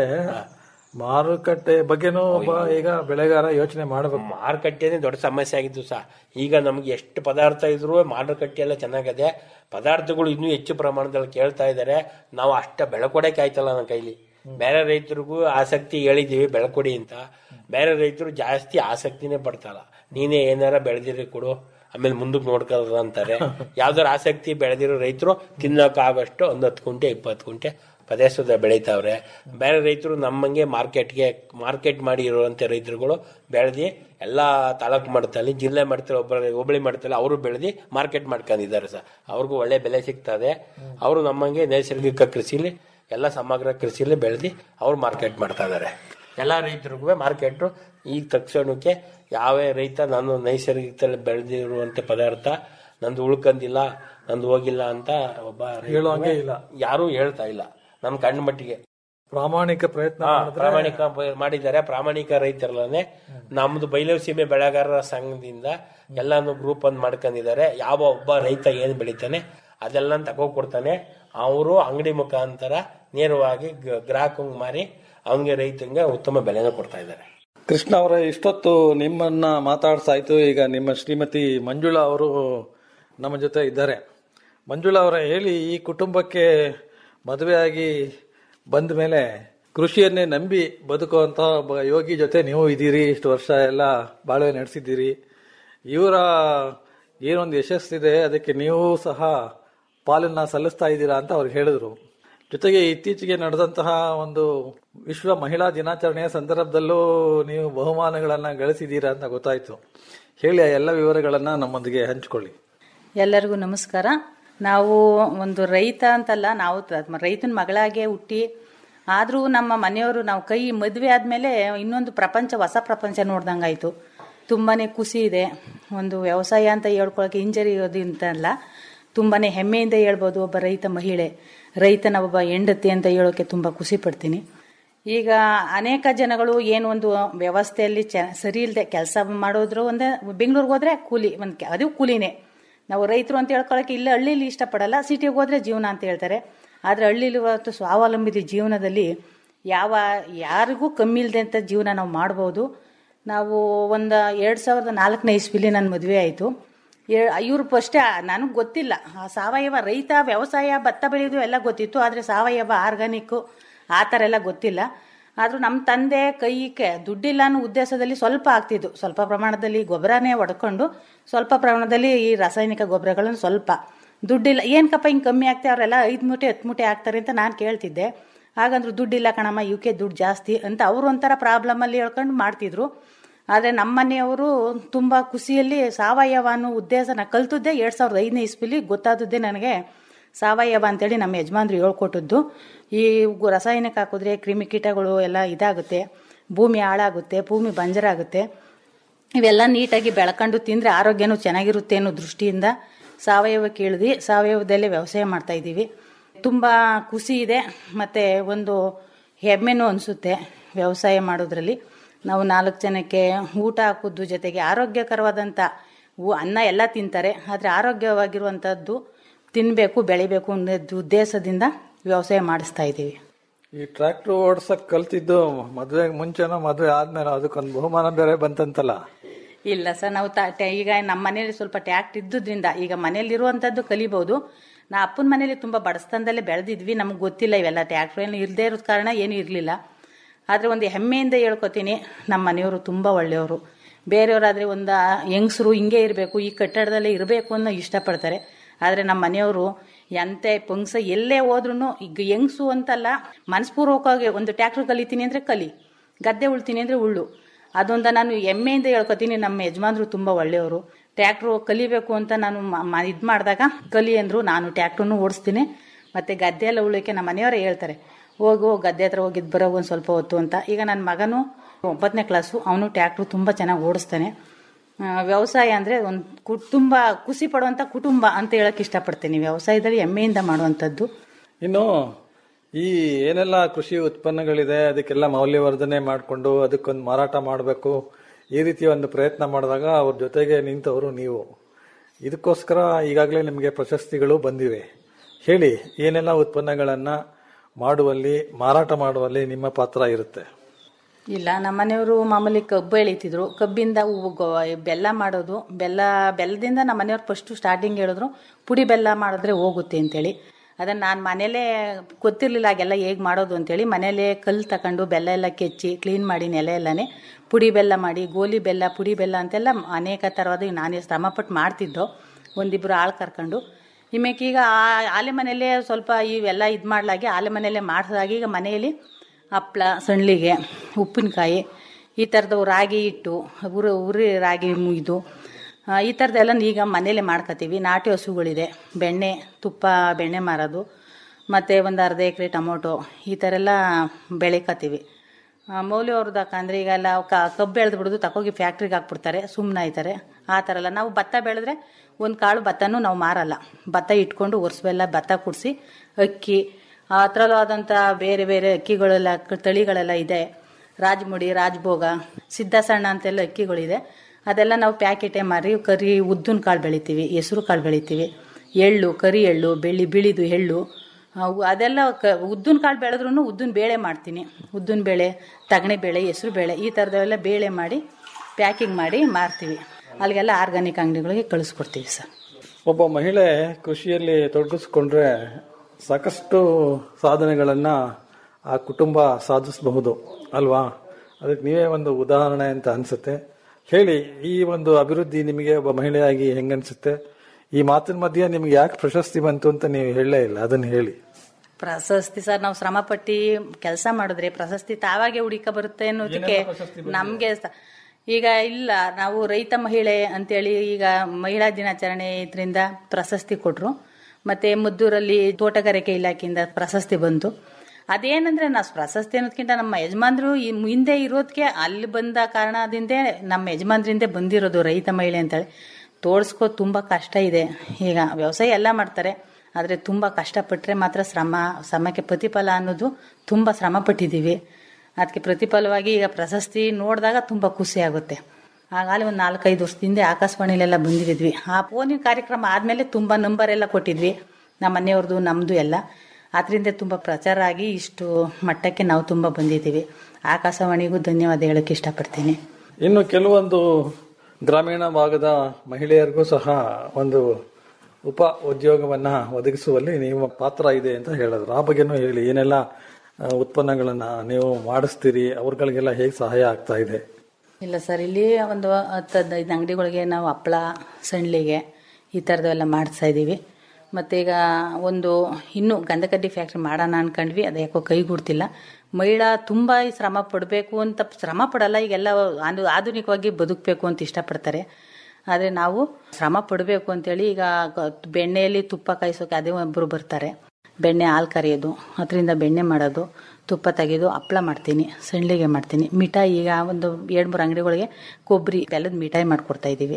ಮಾರುಕಟ್ಟೆ ಬಗ್ಗೆನೂ ಒಬ್ಬ ಈಗ ಬೆಳೆಗಾರ ಯೋಚನೆ ಮಾಡಬೇಕು ಮಾರುಕಟ್ಟೆನೇ ದೊಡ್ಡ ಸಮಸ್ಯೆ ಆಗಿದ್ದು ಸಹ ಈಗ ನಮ್ಗೆ ಎಷ್ಟು ಪದಾರ್ಥ ಇದ್ರು ಮಾರುಕಟ್ಟೆ ಎಲ್ಲ ಚೆನ್ನಾಗದೆ ಪದಾರ್ಥಗಳು ಇನ್ನೂ ಹೆಚ್ಚು ಪ್ರಮಾಣದಲ್ಲಿ ಕೇಳ್ತಾ ಇದ್ದಾರೆ ನಾವು ಅಷ್ಟ ಬೆಳಕೊಡಕ್ಕೆ ಆಯ್ತಲ್ಲ ನನ್ನ ಕೈಲಿ ಬೇರೆ ರೈತರಿಗೂ ಆಸಕ್ತಿ ಹೇಳಿದೀವಿ ಬೆಳಕೊಡಿ ಅಂತ ಬೇರೆ ರೈತರು ಜಾಸ್ತಿ ಆಸಕ್ತಿನೇ ಪಡ್ತಾರ ನೀನೇ ಏನಾರ ಬೆಳೆದಿರಿ ಕೊಡು ಆಮೇಲೆ ಮುಂದಕ್ಕೆ ನೋಡ್ಕೊಳ್ರ ಅಂತಾರೆ ಯಾವ್ದಾರ ಆಸಕ್ತಿ ಬೆಳೆದಿರೋ ರೈತರು ತಿನ್ನೋಕ್ಕಾಗಷ್ಟು ಒಂದು ಹತ್ತು ಕುಂಟೆ ಇಪ್ಪತ್ತು ಕುಂಟೆ ಪ್ರದೇಶದ ಬೆಳೀತಾವ್ರೆ ಬೇರೆ ರೈತರು ನಮ್ಮಂಗೆ ಮಾರ್ಕೆಟ್ಗೆ ಮಾರ್ಕೆಟ್ ಮಾಡಿ ಇರುವಂತ ರೈತರುಗಳು ಬೆಳೆದಿ ಎಲ್ಲಾ ತಾಲೂಕು ಮಟ್ಟದಲ್ಲಿ ಜಿಲ್ಲೆ ಮಟ್ಟದಲ್ಲಿ ಒಬ್ಬ ಹೋಬಳಿ ಮಟ್ಟದಲ್ಲಿ ಅವರು ಬೆಳೆದಿ ಮಾರ್ಕೆಟ್ ಮಾಡ್ಕೊಂಡಿದ್ದಾರೆ ಸರ್ ಅವ್ರಿಗೂ ಒಳ್ಳೆ ಬೆಲೆ ಸಿಗ್ತದೆ ಅವರು ನಮ್ಮಂಗೆ ನೈಸರ್ಗಿಕ ಕೃಷಿಲಿ ಎಲ್ಲ ಸಮಗ್ರ ಕೃಷಿಲಿ ಬೆಳೆದಿ ಅವ್ರು ಮಾರ್ಕೆಟ್ ಮಾಡ್ತಾ ಇದ್ದಾರೆ ಎಲ್ಲ ರೈತರಿಗೂ ಮಾರ್ಕೆಟ್ ಈಗ ತಕ್ಷಣಕ್ಕೆ ಯಾವೇ ರೈತ ನಾನು ನೈಸರ್ಗಿಕದಲ್ಲಿ ಬೆಳೆದಿರುವಂತ ಪದಾರ್ಥ ನಂದು ಉಳ್ಕಂದಿಲ್ಲ ನಂದು ಹೋಗಿಲ್ಲ ಅಂತ ಒಬ್ಬ ರೈತನಿಗೆ ಹೇಳುವಂಗೆ ಇಲ್ಲ. ಯಾರು ಹೇಳ್ತಾ ಇಲ್ಲ ನಮ್ ಕಣ್ಣು ಮಟ್ಟಿಗೆ ಪ್ರಾಮಾಣಿಕ ಪ್ರಯತ್ನ ಹಾ, ಮಾಡಿದ್ರೆ ಪ್ರಾಮಾಣಿಕ ಬ- ಮಾಡಿದ್ದಾರೆ ಪ್ರಾಮಾಣಿಕ ರೈತರಲ್ಲೇ ನಮ್ದು ಬೈಲವ್ ಸೀಮೆ ಬೆಳೆಗಾರರ ಸಂಘದಿಂದ ಎಲ್ಲಾನು ಗ್ರೂಪ್ ಒಂದು ಮಾಡ್ಕೊಂಡಿದ್ದಾರೆ ಯಾವ ಒಬ್ಬ ರೈತ ಏನ್ ಬೆಳಿತಾನೆ ಅದೆಲ್ಲ ತಗೋ ಕೊಡ್ತಾನೆ ಅವರು ಅಂಗಡಿ ಮುಖಾಂತರ ನೇರವಾಗಿ ಗ- ಗ್ರಾಹಕಂಗ್ ಮಾರಿ ಅವನಿಗೆ ರೈತಂಗೆ ಉತ್ತಮ ಬೆಲೆನ ಕೊಡ್ತಾ ಇದ್ದಾರೆ ಕೃಷ್ಣ ಅವರ ಇಷ್ಟೊತ್ತು ನಿಮ್ಮನ್ನ ಮಾತಾಡ್ಸಾಯ್ತು ಈಗ ನಿಮ್ಮ ಶ್ರೀಮತಿ ಮಂಜುಳಾ ಅವರು ನಮ್ಮ ಜೊತೆ ಇದ್ದಾರೆ ಮಂಜುಳಾ ಅವರ ಹೇಳಿ ಈ ಕುಟುಂಬಕ್ಕೆ ಮದುವೆಯಾಗಿ ಬಂದ ಮೇಲೆ ಕೃಷಿಯನ್ನೇ ನಂಬಿ ಬದುಕುವಂತ ಒಬ್ಬ ಯೋಗಿ ಜೊತೆ ನೀವು ಇದ್ದೀರಿ ಇಷ್ಟು ವರ್ಷ ಎಲ್ಲ ಬಾಳ್ವೆ ನಡೆಸಿದ್ದೀರಿ ಇವರ ಏನೊಂದು ಯಶಸ್ಸಿದೆ ಅದಕ್ಕೆ ನೀವು ಸಹ ಪಾಲನ್ನ ಸಲ್ಲಿಸ್ತಾ ಇದ್ದೀರಾ ಅಂತ ಅವ್ರು ಹೇಳಿದ್ರು ಜೊತೆಗೆ ಇತ್ತೀಚೆಗೆ ನಡೆದಂತಹ ಒಂದು ವಿಶ್ವ ಮಹಿಳಾ ದಿನಾಚರಣೆಯ ಸಂದರ್ಭದಲ್ಲೂ ನೀವು ಬಹುಮಾನಗಳನ್ನ ಗಳಿಸಿದ್ದೀರಾ ಅಂತ ಗೊತ್ತಾಯ್ತು ಹೇಳಿ ಆ ಎಲ್ಲ ವಿವರಗಳನ್ನ ನಮ್ಮೊಂದಿಗೆ ಹಂಚಿಕೊಳ್ಳಿ ಎಲ್ಲರಿಗೂ ನಮಸ್ಕಾರ ನಾವು ಒಂದು ರೈತ ಅಂತಲ್ಲ ನಾವು ರೈತನ ಮಗಳಾಗೆ ಹುಟ್ಟಿ ಆದರೂ ನಮ್ಮ ಮನೆಯವರು ನಾವು ಕೈ ಮದುವೆ ಆದಮೇಲೆ ಇನ್ನೊಂದು ಪ್ರಪಂಚ ಹೊಸ ಪ್ರಪಂಚ ನೋಡ್ದಂಗಾಯ್ತು ತುಂಬಾ ಖುಷಿ ಇದೆ ಒಂದು ವ್ಯವಸಾಯ ಅಂತ ಹೇಳ್ಕೊಳಕ್ಕೆ ಹಿಂಜರಿಯೋದಿಂತಲ್ಲ ತುಂಬಾ ಹೆಮ್ಮೆಯಿಂದ ಹೇಳ್ಬೋದು ಒಬ್ಬ ರೈತ ಮಹಿಳೆ ರೈತನ ಒಬ್ಬ ಹೆಂಡತಿ ಅಂತ ಹೇಳೋಕೆ ತುಂಬ ಖುಷಿ ಪಡ್ತೀನಿ ಈಗ ಅನೇಕ ಜನಗಳು ಏನು ಒಂದು ವ್ಯವಸ್ಥೆಯಲ್ಲಿ ಚ ಸರಿ ಇಲ್ಲದೆ ಕೆಲಸ ಮಾಡೋದ್ರು ಒಂದೇ ಬೆಂಗಳೂರಿಗೆ ಹೋದ್ರೆ ಕೂಲಿ ಒಂದು ಅದು ಕೂಲಿನೇ ನಾವು ರೈತರು ಅಂತ ಹೇಳ್ಕೊಳಕ್ಕೆ ಇಲ್ಲ ಹಳ್ಳಿಲಿ ಇಷ್ಟಪಡಲ್ಲ ಸಿಟಿಗೆ ಹೋದ್ರೆ ಜೀವನ ಅಂತ ಹೇಳ್ತಾರೆ ಆದರೆ ಹಳ್ಳಿಲಿ ಇವತ್ತು ಸ್ವಾವಲಂಬಿತ ಜೀವನದಲ್ಲಿ ಯಾವ ಯಾರಿಗೂ ಕಮ್ಮಿ ಇಲ್ಲದೆ ಅಂತ ಜೀವನ ನಾವು ಮಾಡ್ಬೋದು ನಾವು ಒಂದು ಎರಡು ಸಾವಿರದ ನಾಲ್ಕನೇ ಇಸ್ವಿಲಿ ನನ್ನ ಮದುವೆ ಆಯಿತು ಇವ್ರು ಫಸ್ಟೇ ನನಗೆ ಗೊತ್ತಿಲ್ಲ ಆ ಸಾವಯವ ರೈತ ವ್ಯವಸಾಯ ಭತ್ತ ಬೆಳೆಯೋದು ಎಲ್ಲ ಗೊತ್ತಿತ್ತು ಆದರೆ ಸಾವಯವ ಆರ್ಗಾನಿಕ್ಕು ಆ ಥರ ಎಲ್ಲ ಗೊತ್ತಿಲ್ಲ ಆದರೂ ನಮ್ಮ ತಂದೆ ಕೈಗೆ ದುಡ್ಡಿಲ್ಲ ಅನ್ನೋ ಉದ್ದೇಶದಲ್ಲಿ ಸ್ವಲ್ಪ ಆಗ್ತಿದ್ದು ಸ್ವಲ್ಪ ಪ್ರಮಾಣದಲ್ಲಿ ಗೊಬ್ಬರನೇ ಹೊಡ್ಕೊಂಡು ಸ್ವಲ್ಪ ಪ್ರಮಾಣದಲ್ಲಿ ಈ ರಾಸಾಯನಿಕ ಗೊಬ್ಬರಗಳನ್ನು ಸ್ವಲ್ಪ ದುಡ್ಡಿಲ್ಲ ಏನಕ್ಕಪ್ಪ ಹಿಂಗೆ ಕಮ್ಮಿ ಆಗ್ತದೆ ಅವರೆಲ್ಲ ಐದು ಮೂಟೆ ಹತ್ತು ಮೂಟೆ ಹಾಕ್ತಾರೆ ಅಂತ ನಾನು ಕೇಳ್ತಿದ್ದೆ ಹಾಗಂದ್ರು ದುಡ್ಡಿಲ್ಲ ಕಣಮ್ಮ ಇವಕ್ಕೆ ದುಡ್ಡು ಜಾಸ್ತಿ ಅಂತ ಅವರು ಒಂಥರ ಪ್ರಾಬ್ಲಮಲ್ಲಿ ಹೇಳ್ಕೊಂಡು ಮಾಡ್ತಿದ್ರು ಆದರೆ ನಮ್ಮ ಮನೆಯವರು ತುಂಬ ಖುಷಿಯಲ್ಲಿ ಸಾವಯವ ಅನ್ನೋ ಉದ್ದೇಶನ ಕಲ್ತದ್ದೇ ಎರಡು ಸಾವಿರದ ಐದನೇ ಇಸ್ವಿಲಿ ಗೊತ್ತಾದದ್ದೇ ನನಗೆ ಸಾವಯವ ಅಂತೇಳಿ ನಮ್ಮ ಯಜಮಾನ್ರು ಹೇಳ್ಕೊಟ್ಟದ್ದು ಈ ಗು- ರಾಸಾಯನಿಕ ಹಾಕಿದ್ರೆ ಕ್ರಿಮಿಕೀಟಗಳು ಎಲ್ಲ ಇದಾಗುತ್ತೆ ಭೂಮಿ ಹಾಳಾಗುತ್ತೆ ಭೂಮಿ ಬಂಜರಾಗುತ್ತೆ ಇವೆಲ್ಲ ನೀಟಾಗಿ ಬೆಳ್ಕೊಂಡು ತಿಂದರೆ ಆರೋಗ್ಯನೂ ಚೆನ್ನಾಗಿರುತ್ತೆ ಅನ್ನೋ ದೃಷ್ಟಿಯಿಂದ ಸಾವಯವಕ್ಕೆ ಇಳಿದು ಸಾವಯವದಲ್ಲೇ ವ್ಯವಸಾಯ ಮಾಡ್ತಾ ಇದ್ದೀವಿ ತುಂಬ ಖುಷಿ ಇದೆ ಮತ್ತು ಒಂದು ಹೆಮ್ಮೆನೂ ಅನಿಸುತ್ತೆ ವ್ಯವಸಾಯ ಮಾಡೋದ್ರಲ್ಲಿ ನಾವು ನಾಲ್ಕು ಜನಕ್ಕೆ ಊಟ ಹಾಕೋದು ಜೊತೆಗೆ ಆರೋಗ್ಯಕರವಾದಂಥ ಊ- ಅನ್ನ ಎಲ್ಲ ತಿಂತಾರೆ ಆದರೆ ಆರೋಗ್ಯವಾಗಿರುವಂಥದ್ದು ತಿನ್ನಬೇಕು ಬೆಳಿಬೇಕು ಅನ್ನೋದು ಉದ್ದೇಶದಿಂದ ವ್ಯವಸಾಯ ಮಾಡಿಸ್ತಾ ಇದ್ದೀವಿ ಈ ಟ್ರ್ಯಾಕ್ಟರ್ ಓಡ್ಸಕ್ ಕಲ್ತಿದ್ದು ಮದ್ವೆಗೆ ಮುಂಚೆನೋ ಮದ್ವೆ ಆದ್ಮೇಲೆ ಅದಕ್ಕೊಂದು ಬಹುಮಾನ ಬೇರೆ ಬಂತಂತಲ್ಲ ಇಲ್ಲ ಸರ್ ನಾವು ತ- ಟ- ಈಗ ನಮ್ಮ ಮನೇಲಿ ಸ್ವಲ್ಪ ಟ್ಯಾಕ್ಟ್ ಇದ್ದುದ್ರಿಂದ ಈಗ ಮನೇಲಿ ಇರುವಂತದ್ದು ಕಲಿಬಹುದು ನಾ ಅಪ್ಪನ ಮನೇಲಿ ತುಂಬಾ ಬಡಸ್ತನದಲ್ಲೇ ಬೆಳೆದಿದ್ವಿ ನಮ್ಗೆ ಗೊತ್ತಿಲ್ಲ ಇವೆಲ್ಲ ಟ್ಯಾಕ್ಟರ್ ಏನು ಇಲ್ಲದೆ ಇರೋದ್ ಕಾರಣ ಏನೂ ಇರಲಿಲ್ಲ ಆದರೆ ಒಂದು ಹೆಮ್ಮೆಯಿಂದ ಹೇಳ್ಕೊತೀನಿ ನಮ್ಮ ಮನೆಯವರು ತುಂಬ ಒಳ್ಳೆಯವರು ಬೇರೆಯವರಾದರೆ ಒಂದು ಹೆಂಗಸರು ಹಿಂಗೆ ಇರಬೇಕು ಈ ಕಟ್ಟಡದಲ್ಲೇ ಇರಬೇಕು ಅನ್ನೋ ಇಷ್ಟಪಡ್ತಾರೆ ಆದರೆ ನಮ್ಮ ಮನೆಯವರು ಎಂತ ಪಂಕ್ಸ ಎಲ್ಲೇ ಹೋದ್ರೂ ಈಗ ಹೆಂಗಸು ಅಂತಲ್ಲ ಮನಸ್ಪೂರ್ವಕವಾಗಿ ಒಂದು ಟ್ಯಾಕ್ಟರ್ ಕಲಿತೀನಿ ಅಂದರೆ ಕಲಿ ಗದ್ದೆ ಉಳ್ತೀನಿ ಅಂದರೆ ಉಳ್ಳು ಅದೊಂದು ನಾನು ಹೆಮ್ಮೆಯಿಂದ ಹೇಳ್ಕೊತೀನಿ ನಮ್ಮ ಯಜಮಾನ್ರು ತುಂಬ ಒಳ್ಳೆಯವರು ಟ್ಯಾಕ್ಟ್ರು ಕಲಿಬೇಕು ಅಂತ ನಾನು ಇದು ಮಾಡಿದಾಗ ಕಲಿ ಅಂದರು ನಾನು ಟ್ಯಾಕ್ಟ್ರನ್ನು ಓಡಿಸ್ತೀನಿ ಮತ್ತು ಗದ್ದೆ ಎಲ್ಲ ಉಳಿಯೋಕೆ ನಮ್ಮ ಮನೆಯವರೇ ಹೇಳ್ತಾರೆ ಹೋಗು ಗದ್ದೆ ಹತ್ರ ಹೋಗಿದ್ದು ಬರೋ ಒಂದು ಸ್ವಲ್ಪ ಹೊತ್ತು ಅಂತ ಈಗ ನನ್ನ ಮಗನು ಒಂಬತ್ತನೇ ಕ್ಲಾಸು ಅವನು ಟ್ಯಾಕ್ಟ್ರು ತುಂಬ ಚೆನ್ನಾಗಿ ಓಡಿಸ್ತಾನೆ ಆ, ವ್ಯವಸಾಯ ಅಂದರೆ ಒಂದು ಕು ತುಂಬ ಖುಷಿ ಪಡುವಂಥ ಕುಟುಂಬ ಅಂತ ಹೇಳಕ್ಕೆ ಇಷ್ಟಪಡ್ತೀನಿ ವ್ಯವಸಾಯದಲ್ಲಿ ಹೆಮ್ಮೆಯಿಂದ ಮಾಡುವಂಥದ್ದು ಇನ್ನು ಈ ಏನೆಲ್ಲ ಕೃಷಿ ಉತ್ಪನ್ನಗಳಿದೆ ಅದಕ್ಕೆಲ್ಲ ಮೌಲ್ಯವರ್ಧನೆ ಮಾಡಿಕೊಂಡು ಅದಕ್ಕೊಂದು ಮಾರಾಟ ಮಾಡಬೇಕು ಈ ರೀತಿ ಒಂದು ಪ್ರಯತ್ನ ಮಾಡಿದಾಗ ಅವ್ರ ಜೊತೆಗೆ ನಿಂತವರು ನೀವು ಇದಕ್ಕೋಸ್ಕರ ಈಗಾಗಲೇ ನಿಮಗೆ ಪ್ರಶಸ್ತಿಗಳು ಬಂದಿವೆ ಹೇಳಿ ಏನೆಲ್ಲ ಉತ್ಪನ್ನಗಳನ್ನ ಮಾಡುವಲ್ಲಿ ಮಾರಾಟ ಮಾಡುವಲ್ಲಿ ನಿಮ್ಮ ಪಾತ್ರ ಇರುತ್ತೆ ಇಲ್ಲ ನಮ್ಮ ಮನೆಯವರು ಮಾಮೂಲಿ ಕಬ್ಬು ಎಳಿತಿದ್ರು ಕಬ್ಬಿಂದ ಹೂವು ಗೊ- ಬೆಲ್ಲ ಮಾಡೋದು ಬೆಲ್ಲ ಬೆಲ್ಲದಿಂದ ನಮ್ಮ ಮನೆಯವ್ರು ಫಸ್ಟು ಸ್ಟಾರ್ಟಿಂಗ್ ಹೇಳಿದ್ರು ಪುಡಿ ಬೆಲ್ಲ ಮಾಡಿದ್ರೆ ಹೋಗುತ್ತೆ ಅಂತೇಳಿ ಅದನ್ನು ನಾನು ಮನೇಲೇ ಗೊತ್ತಿರಲಿಲ್ಲ ಆಗೆಲ್ಲ ಹೇಗೆ ಮಾಡೋದು ಅಂತೇಳಿ ಮನೇಲೇ ಕಲ್ಲು ತಗೊಂಡು ಬೆಲ್ಲ ಎಲ್ಲ ಕೆಚ್ಚಿ ಕ್ಲೀನ್ ಮಾಡಿ ನೆಲೆ ಎಲ್ಲನೇ ಪುಡಿ ಬೆಲ್ಲ ಮಾಡಿ ಗೋಲಿ ಬೆಲ್ಲ ಪುಡಿ ಬೆಲ್ಲ ಅಂತೆಲ್ಲ ಅನೇಕ ಥರವಾದ ನಾನೇ ಶ್ರಮಪಟ್ಟು ಮಾಡ್ತಿದ್ದೋ ಒಂದಿಬ್ಬರು ಆಳು ಕರ್ಕೊಂಡು ಇಮೇಕ್ ಈಗ ಆ- ಆಲೆ ಮನೆಯಲ್ಲೇ ಸ್ವಲ್ಪ ಇವೆಲ್ಲ ಇದು ಮಾಡ್ಲಾಗಿ ಆಲೆ ಮನೆಯಲ್ಲೇ ಮಾಡಿದಾಗಿ ಈಗ ಮನೆಯಲ್ಲಿ ಹಪ್ಳ ಸಣ್ಣಿಗೆ ಉಪ್ಪಿನಕಾಯಿ ಈ ಥರದವು ರಾಗಿ ಹಿಟ್ಟು ಉರಿ ಉರಿ ರಾಗಿ ಮುಯ್ದು ಆ, ಈ ಥರದ್ದೆಲ್ಲ ಈಗ ಮನೇಲೆ ಮಾಡ್ಕೋತೀವಿ ನಾಟಿ ಹಸುಗಳಿದೆ ಬೆಣ್ಣೆ ತುಪ್ಪ ಬೆಣ್ಣೆ ಮಾರೋದು ಮತ್ತು ಒಂದು ಅರ್ಧ ಎಕರೆ ಟೊಮೊಟೊ ಈ ಥರ ಎಲ್ಲ ಬೆಳಿಕತ್ತೀವಿ ಮೌಲ್ಯ ಅವ್ರದ್ದು ಅಂದರೆ ಈಗ ಎಲ್ಲ ಕ ಕಬ್ಬು ಬೆಳೆದು ಬಿಡೋದು ತಕೋಗಿ ಫ್ಯಾಕ್ಟ್ರಿಗೆ ಹಾಕ್ಬಿಡ್ತಾರೆ ಸುಮ್ಮನೆ ಆಯ್ತಾರೆ ಆ ಥರ ಎಲ್ಲ ನಾವು ಭತ್ತ ಬೆಳೆದ್ರೆ ಒಂದು ಕಾಳು ಭತ್ತನೂ ನಾವು ಮಾರಲ್ಲ ಭತ್ತ ಇಟ್ಕೊಂಡು ವರ್ಷವೆಲ್ಲ ಭತ್ತ ಕುಡಿಸಿ ಅಕ್ಕಿ ಆ ಥರಲ್ಲೂ ಆದಂಥ ಬೇರೆ ಬೇರೆ ಅಕ್ಕಿಗಳೆಲ್ಲ ಕ- ತಳಿಗಳೆಲ್ಲ ಇದೆ ರಾಜಮುಡಿ ರಾಜಭೋಗ ಸಿದ್ದಸಣ್ಣ ಅಂತೆಲ್ಲ ಅಕ್ಕಿಗಳಿದೆ ಅದೆಲ್ಲ ನಾವು ಪ್ಯಾಕೆಟೇ ಮಾರಿ ಕರಿ ಉದ್ದಿನ ಕಾಳು ಬೆಳಿತೀವಿ ಹೆಸರು ಕಾಳು ಬೆಳಿತೀವಿ ಎಳ್ಳು ಕರಿ ಎಳ್ಳು ಬೆಳ್ಳಿ ಬಿಳಿದು ಎಳ್ಳು ಅವು ಅದೆಲ್ಲ ಕ ಉದ್ದಿನ ಕಾಳು ಬೆಳೆದ್ರೂ ಉದ್ದಿನ ಬೇಳೆ ಮಾಡ್ತೀನಿ ಉದ್ದಿನ ಬೇಳೆ ತಗಣಿ ಬೇಳೆ ಹೆಸರು ಬೇಳೆ ಈ ಥರದವೆಲ್ಲ ಬೇಳೆ ಮಾಡಿ ಪ್ಯಾಕಿಂಗ್ ಮಾಡಿ ಮಾರ್ತೀವಿ ಅಲ್ಲಿಗೆಲ್ಲ ಆರ್ಗಾನಿಕ್ ಅಂಗಡಿಗಳಿಗೆ ಕಳಿಸ್ಕೊಡ್ತೀವಿ ಸರ್ ಒಬ್ಬ ಮಹಿಳೆ ಕೃಷಿಯಲ್ಲಿ ತೊಡಗಿಸ್ಕೊಂಡ್ರೆ ಸಾಕಷ್ಟು ಸಾಧನೆಗಳನ್ನ ಆ ಕುಟುಂಬ ಸಾಧಿಸಬಹುದು ಅಲ್ವಾ ಅದಕ್ಕೆ ನೀವೇ ಒಂದು ಉದಾಹರಣೆ ಅಂತ ಅನ್ಸುತ್ತೆ ಹೇಳಿ ಈ ಒಂದು ಅಭಿವೃದ್ಧಿ ನಿಮಗೆ ಒಬ್ಬ ಮಹಿಳೆಯಾಗಿ ಹೆಂಗನ್ಸುತ್ತೆ ಈ ಮಾತಿನ ಮಧ್ಯೆ ನಿಮ್ಗೆ ಯಾಕೆ ಪ್ರಶಸ್ತಿ ಬಂತು ಅಂತ ನೀವು ಹೇಳಲೇ ಇಲ್ಲ ಅದನ್ನ ಹೇಳಿ ಪ್ರಶಸ್ತಿ ಸರ್ ನಾವು ಶ್ರಮ ಪಟ್ಟಿ ಕೆಲಸ ಮಾಡಿದ್ರೆ ಪ್ರಶಸ್ತಿ ತಾವಾಗೆ ಹುಡುಕ ಬರುತ್ತೆ ಅನ್ನೋದಕ್ಕೆ ನಮ್ಗೆ ಸ- ಈಗ ಇಲ್ಲ ನಾವು ರೈತ ಮಹಿಳೆ ಅಂತೇಳಿ ಈಗ ಮಹಿಳಾ ದಿನಾಚರಣೆ ಇದರಿಂದ ಪ್ರಶಸ್ತಿ ಕೊಟ್ರು ಮತ್ತೆ ಮುದ್ದೂರಲ್ಲಿ ತೋಟಗಾರಿಕೆ ಇಲಾಖೆಯಿಂದ ಪ್ರಶಸ್ತಿ ಬಂತು ಅದೇನಂದ್ರೆ ನಾವು ಪ್ರಶಸ್ತಿ ಅನ್ನೋದಕ್ಕಿಂತ ನಮ್ಮ ಯಜಮಾನ್ರು ಈ ಹಿಂದೆ ಇರೋದಕ್ಕೆ ಅಲ್ಲಿ ಬಂದ ಕಾರಣದಿಂದ ನಮ್ಮ ಯಜಮಾನ್ರಿಂದ ಬಂದಿರೋದು ರೈತ ಮಹಿಳೆ ಅಂತೇಳಿ ತೋಳ್ಸ್ಕೋ ತುಂಬ ಕಷ್ಟ ಇದೆ ಈಗ ವ್ಯವಸಾಯ ಎಲ್ಲ ಮಾಡ್ತಾರೆ ಆದರೆ ತುಂಬ ಕಷ್ಟಪಟ್ಟರೆ ಮಾತ್ರ ಶ್ರಮ ಶ್ರಮಕ್ಕೆ ಪ್ರತಿಫಲ ಅನ್ನೋದು ತುಂಬ ಶ್ರಮ ಪಟ್ಟಿದ್ದೀವಿ ಅದಕ್ಕೆ ಪ್ರತಿಫಲವಾಗಿ ಈಗ ಪ್ರಶಸ್ತಿ ನೋಡಿದಾಗ ತುಂಬ ಖುಷಿ ಆಗುತ್ತೆ ಆಗಾಗಲೇ ಒಂದು ನಾಲ್ಕೈದು ವರ್ಷದಿಂದ ಆಕಾಶವಾಣಿಲೆಲ್ಲ ಬಂದಿರಿದ್ವಿ ಆ ಫೋನಿನ ಕಾರ್ಯಕ್ರಮ ಆದಮೇಲೆ ತುಂಬ ನಂಬರ್ ಎಲ್ಲ ಕೊಟ್ಟಿದ್ವಿ ನಮ್ಮ ಮನೆಯವ್ರದ್ದು ನಮ್ಮದು ಎಲ್ಲ ಅದರಿಂದ ತುಂಬ ಪ್ರಚಾರ ಆಗಿ ಇಷ್ಟು ಮಟ್ಟಕ್ಕೆ ನಾವು ತುಂಬ ಬಂದಿದ್ದೀವಿ ಆಕಾಶವಾಣಿಗೂ ಧನ್ಯವಾದ ಹೇಳೋಕ್ಕೆ ಇಷ್ಟಪಡ್ತೀನಿ ಇನ್ನು ಕೆಲವೊಂದು ಗ್ರಾಮೀಣ ಭಾಗದ ಮಹಿಳೆಯರಿಗೂ ಸಹ ಒಂದು ಉಪ ಉದ್ಯೋಗವನ್ನ ಒದಗಿಸುವಲ್ಲಿ ನಿಮ್ಮ ಪಾತ್ರ ಇದೆ ಅಂತ ಹೇಳಿದ್ರು ಆ ಬಗ್ಗೆನೂ ಹೇಳಿ ಏನೆಲ್ಲ ಆ, ಉತ್ಪನ್ನಗಳನ್ನ ನೀವು ಮಾಡಿಸ್ತೀರಿ ಅವ್ರಗಳಿಗೆಲ್ಲ ಹೇಗೆ ಸಹಾಯ ಆಗ್ತಾ ಇದೆ ಇಲ್ಲ ಸರ್ ಇಲ್ಲಿ ಒಂದು ಹತ್ತು ಹದಿನೈದು ಅಂಗಡಿಗಳಿಗೆ ನಾವು ಹಪ್ಪಳ ಸಣ್ಣಿಗೆ ಈ ಥರದವೆಲ್ಲ ಮಾಡಿಸ್ತಾ ಇದ್ದೀವಿ ಮತ್ತು ಈಗ ಒಂದು ಇನ್ನೂ ಗಂಧಕಡ್ಡಿ ಫ್ಯಾಕ್ಟ್ರಿ ಮಾಡೋಣ ಅನ್ಕೊಂಡ್ವಿ ಅದು ಯಾಕೋ ಕೈಗೂಡ್ತಿಲ್ಲ ಮಹಿಳಾ ತುಂಬ ಈ ಶ್ರಮ ಪಡಬೇಕು ಅಂತ ಶ್ರಮ ಪಡಲ್ಲ ಈಗೆಲ್ಲ ಆಧು- ಆಧುನಿಕವಾಗಿ ಬದುಕಬೇಕು ಅಂತ ಇಷ್ಟಪಡ್ತಾರೆ ಆದರೆ ನಾವು ಶ್ರಮ ಪಡಬೇಕು ಅಂತೇಳಿ ಈಗ ಗ- ಬೆಣ್ಣೆಯಲ್ಲಿ ತುಪ್ಪ ಕಾಯಿಸೋಕೆ ಅದೇ ಒಬ್ಬರು ಬರ್ತಾರೆ ಬೆಣ್ಣೆ ಹಾಲು ಕರಿಯೋದು ಅದರಿಂದ ಬೆಣ್ಣೆ ಮಾಡೋದು ತುಪ್ಪ ತೆಗೆದು ಹಪ್ಪಳ ಮಾಡ್ತೀನಿ ಸಣ್ಣಿಗೆ ಮಾಡ್ತೀನಿ ಮಿಠಾಯಿ ಈಗ ಒಂದು ಎರಡು ಮೂರು ಅಂಗಡಿಗಳಿಗೆ ಕೊಬ್ಬರಿ ಬೆಲ್ಲದ ಮಿಠಾಯಿ ಮಾಡಿಕೊಡ್ತಾ ಇದ್ದೀವಿ